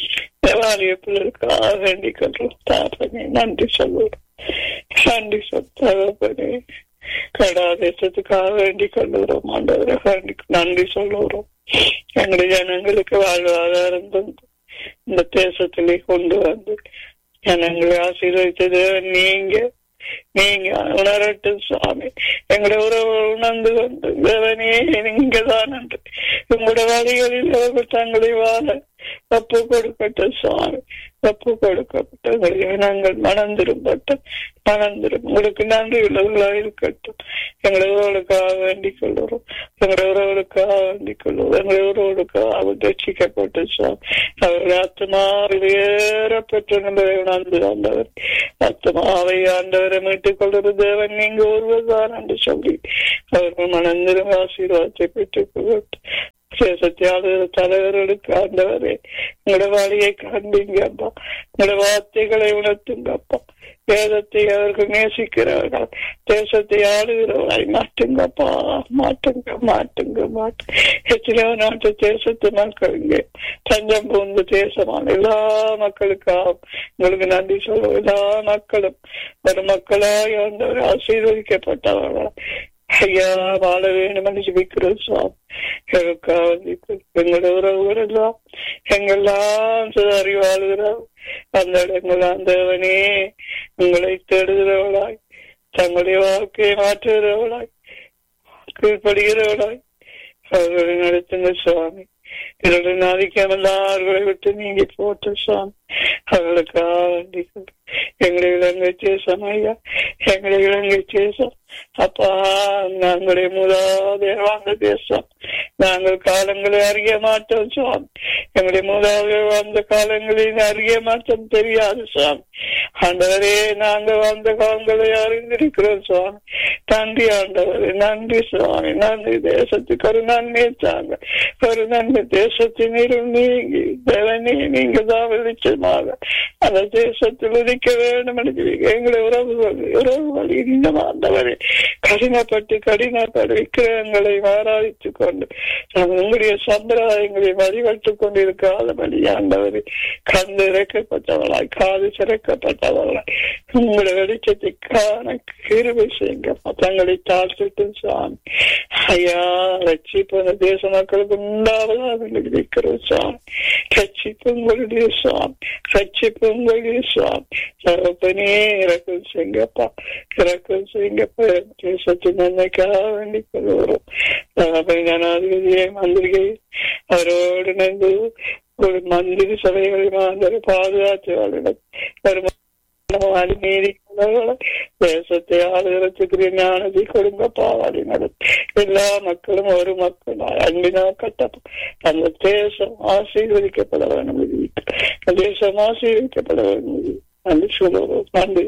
தேவாலய பிள்ளைகளுக்காக வேண்டிக் கொள்றோம் தாப்பனே நன்றி சொல்லுவோம் நன்றி சொத்தாகப்பனே கடாதேசத்துக்காக வேண்டிக் கொள்ளுகிறோம் ஆண்டவரை வேண்டி நன்றி சொல்லுகிறோம் எங்களுடைய ஜனங்களுக்கு வாழ்வாதாரம் தந்து இந்த தேசத்திலே கொண்டு வந்து ஜனங்களை ஆசீர்வதித்தது நீங்க நீங்க உணரட்டும் சுவாமி எங்களுடைய உறவு உணர்ந்து கொண்டு தேவனே நீங்க தான் என்று உங்களுடைய வழிகளில் அவர்கள் தங்களை வாழ தப்பு கொடுக்கட்டும் சுவாமி தப்பு கொடுக்கப்பட்ட உங்களுடைய நாங்கள் மனம் திரும்பட்டும் மனம் திரும்ப உங்களுக்கு நன்றி உள்ளவர்களாக இருக்கட்டும் எங்களை உறவுகளுக்காக வேண்டிக் கொள்கிறோம் எங்களுடைய உறவுகளுக்காக வேண்டிக் கொள்வோம் எங்களுடைய உறவுகளுக்காக ரட்சிக்கப்பட்டு சுவாமி அவருடைய ஆத்மாவில் ஏறப்பெற்ற என்பதை உணர்ந்து ஆண்டவர் ஆத்மாவை ஆண்டவரை மீட்டுக் கொள்கிற தேவன் நீங்க ஒருவர்தான் என்று சொல்லி அவர்கள் மனந்திரும் ஆசீர்வாதத்தை பெற்றுக் கொள்ளட்டும் தேசத்தியாளர் தலைவர்களுக்கு ஆண்டவரே உங்களோட வழியை காண்பீங்க அப்பா உங்களோட வார்த்தைகளை உணர்த்துங்க அப்பா வேதத்தை அவர்கள் நேசிக்கிறார்கள் தேசத்தை ஆளுகிறவராய் மாட்டுங்கப்பா மாட்டுங்க மாட்டுங்க மாட்டு எத்தனையோ நாட்டு தேசத்து மக்கள் இங்கே தஞ்சம் பூந்த தேசமான எல்லா மக்களுக்காகவும் உங்களுக்கு நன்றி சொல்லுவோம் எல்லா மக்களும் ஒரு மக்களாய் வந்தவர் ஆசீர்வதிக்கப்பட்டவர்களா ஐயா வாழ வேண்டும் என்று ஜபிக்கிறோம் சுவாமி எங்களுக்காக எங்களோட உறவுகள் எல்லாம் எங்கெல்லாம் சுதாரி வாழ்கிறோம் அந்த இடங்கள் ஆண்டவனே உங்களை தேடுகிறவளாய் தங்களுடைய வாழ்க்கையை மாற்றுகிறவளாய் கீழ்படுகிறவளாய் அவர்களை நடத்துங்க சுவாமி இவர்கள் ஆதிக்கம் எல்லார்களை விட்டு நீங்கி போட்டு சுவாமி அவர்களுக்காக வேண்டிக் எங்களை இலங்கை தேசம் ஐயா எங்களை இலங்கை தேசம் அப்பா நாங்களுடைய மூதாதைய வாழ்ந்த தேசம் நாங்கள் காலங்களை அறிய மாட்டோம் சுவாமி எங்களுடைய மூதாதைய வாழ்ந்த காலங்களில் அறிய மாட்டோம் தெரியாது சுவாமி ஆண்டவரே நாங்கள் வாழ்ந்த காலங்களை அறிந்திருக்கிறோம் சுவாமி நன்றி ஆண்டவரே நன்றி சுவாமி நன்றி தேசத்துக்கு ஒரு நன்மை தாங்க ஒரு நன்மை தேசத்தின் இருள் நீங்கி தேவனே நீங்க தான் வெளிச்சமாக அந்த தேசத்தில் உதிக்க வேண்டும் என்று எங்களை உறவுகள் உறவுகள் இன்னும் ஆண்டவரே கடினப்பட்டு கடினப்பட்டு விக்கிரகங்களை ஆராய்த்துக் கொண்டு நாங்கள் உங்களுடைய சம்பிரதாயங்களை வழிபட்டுக் கொண்டிருக்காதபடி ஆண்டவரே கண்டு இறக்கப்பட்டவளாய் காது சிறக்கப்பட்டவளாய் உங்களுடைய வெளிச்சத்தை காண கிருபை செய்யுங்க தங்களை தாழ்த்திட்டு சாமி ஐயா ரட்சிப்பு அந்த தேச மக்களுக்கு உண்டாவதாக இருக்கிறோம் சாமி ரட்சிப்பு உங்களுடைய சுவாமி ரட்சிப்பு உங்களுடைய சுவாமி தகப்பனே இறக்கம் செய்யுங்கப்பா இறக்கம் செய்யுங்கப்பா தேசத்தின் நன்மைக்காக வேண்டிக் கொள்கிறோம் தகப்பனை ஜனாதிபதியை மந்திரிகை அவரோடு இணைந்து ஒரு மந்திரி சபைகளை மாந்தரை பாதுகாத்து வாழ்ந்த தேசத்தை ஆளுகிறதுக்கு ஞானத்தை கொடுங்க பாவாடி நடத்து எல்லா மக்களும் ஒரு மக்கள் அன்பினா கட்ட அந்த தேசம் ஆசீர்வதிக்கப்பட வேண்டும் தேசம் ஆசீர்வதிக்கப்பட வேண்டும் நன்றி சொல்லுவோம் நன்றி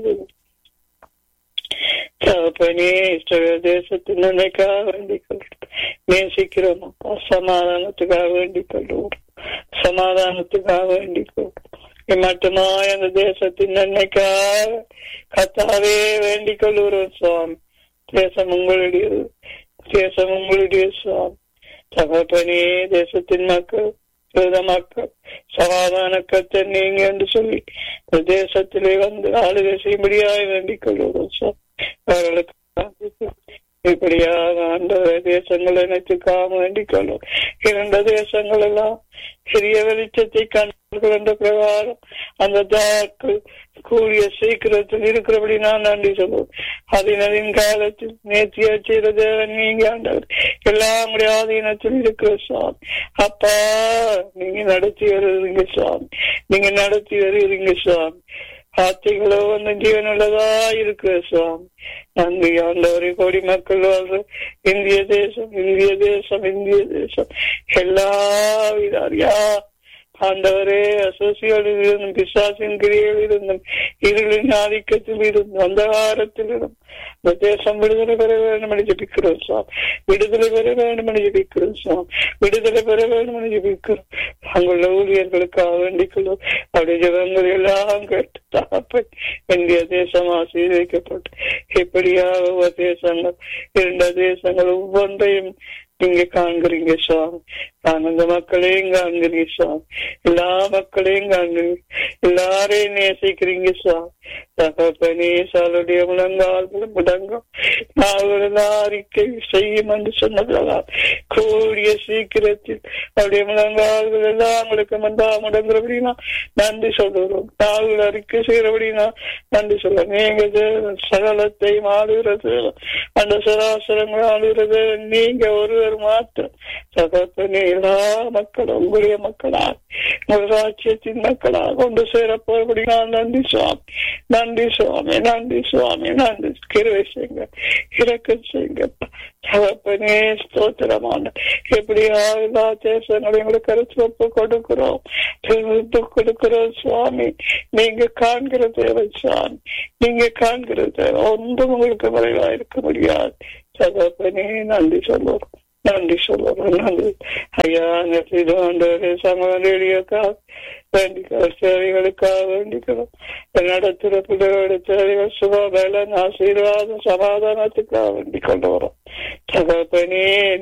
தகப்பனே இஸ்ரவேல் தேசத்தின் நன்மைக்காக வேண்டிக் கொள்கிறோம் நேசிக்கிறோம் அப்பா சமாதானத்துக்காக வேண்டிக் கொள்வோம் சமாதானத்துக்காக வேண்டிக் கொள்வோம் மட்டுமாய் அந்த தேசத்தின் நன்மைக்காக கத்தாவே வேண்டிக் கொள்கிறோம் சுவாமி தேசம் உங்களுடையது தேசம் உங்களுடைய சுவாமி தகப்பனே தேசத்தின் மக்கள் வேத மக்கள் சமாதான கத்தை நீங்க என்று சொல்லி தேசத்திலே வந்து ஆளுகை செய்யும்படியாக வேண்டிக் கொள்கிறோம் சுவாமி அவர்களுக்கு இப்படியாக அந்த தேசங்கள் அனைத்துக்காக வேண்டிக் கொள்ளும் இரண்டு தேசங்கள் எல்லாம் சிறிய வெளிச்சத்தை கண்டார்கள் என்ற பிரகாரம் அந்த தாக்கு கூடிய சீக்கிரத்தில் இருக்கிறபடி நான் நன்றி சொல்லுவோம் அதனதின் காலத்தில் நேர்த்தியா செய்த தேவன் நீங்க ஆண்டவர் எல்லாம் ஆதீனத்தில் இருக்கிற சுவாமி அப்பா நீங்க நடத்தி வருவீங்க சுவாமி நீங்க நடத்தி வருவீங்க சுவாமி வார்த்தைகளோ வந்து ஜீவனுள்ளதா இருக்கிற சுவாமி நன்றி ஆண்டவரை கோடி மக்கள் வாழ்ற இந்திய தேசம் இந்திய தேசம் இந்திய தேசம் எல்லா விதாரியா ஆண்டவரே அசோசியோடில் இருந்தும் பிசாசின் கிரியில் இருந்தும் இருளின் ஆதிக்கத்தில் இருந்தும் அந்தகாரத்தில் இருந்தும் இந்த தேசம் விடுதலை பெற வேண்டும் என்று ஜபிக்கிறோம் சார் விடுதலை பெற வேண்டும் என்று ஜபிக்கிறோம் சார் விடுதலை பெற வேண்டும் என்று ஜபிக்கிறோம் அங்குள்ள ஊழியர்களுக்காக வேண்டிக்கொள்ளும் அப்படி ஜபங்கள் எல்லாம் கேட்டு தகப்பன் இந்திய தேசம் ஆசீர்வைக்கப்பட்டு இப்படியாக தேசங்கள் இரண்டு தேசங்கள் ஒவ்வொன்றையும் நீங்க காண்கிறீங்க சுவாமி நான் அந்த மக்களையும் காண்கிறீங்க சுவாமி எல்லா மக்களையும் காண்கிறீங்க எல்லாரையும் நேசிக்கிறீங்க சுவாமி தகப்பனே சாலுடைய முழங்கால் முடங்கும் நாங்கள் அறிக்கை செய்யும் என்று சொன்னதெல்லாம் கூடிய சீக்கிரத்தில் அவருடைய முழங்கால்கள் எல்லாம் உங்களுக்கு மந்தா முடங்குறபடினா நன்றி சொல்லுறோம் நாங்கள் அறிக்கை செய்யறபடினா நன்றி சொல்ல நீங்க தேவன் சகலத்தை ஆளுகிறது அந்த சராசரங்கள் ஆளுகிறது நீங்க ஒருவர் மாத்திரம் சகப்பனே எல்லா மக்களும் உங்களுடைய மக்களா உங்கள் ராஜ்யத்தின் மக்களா கொண்டு சேரப்போபடினா நன்றி சுவாமி நன்றி சுவாமி நன்றி சுவாமி நன்றி கிருவை செய்யுங்க இறக்கம் செய்யுங்க தகப்பனே ஸ்தோத்திரமான எப்படியாவது எல்லா தேசங்களை எங்களுக்கு கருத்து ஒப்பு கொடுக்கிறோம் ஒப்பு கொடுக்கிறோம் சுவாமி நீங்க காண்கிற தேவை சுவாமி நீங்க காண்கிற தேவை ஒன்றும் உங்களுக்கு குறைவா இருக்க முடியாது தகப்பனே நன்றி சொல்லுவோம் நன்றி சொல்லுவோம் நன்றி ஐயா நெற்றிது ஆண்டவரே சமவெளியக்கா வேண்டிக்கிறோம் சேவைகளுக்காக வேண்டிக்கிறோம் நடத்துகிற பிள்ளைகளுடைய தேவைகள் சுகபலன் ஆசீர்வாதம் சமாதானத்துக்காக வேண்டிக் கொண்டு வரோம் தகப்பனே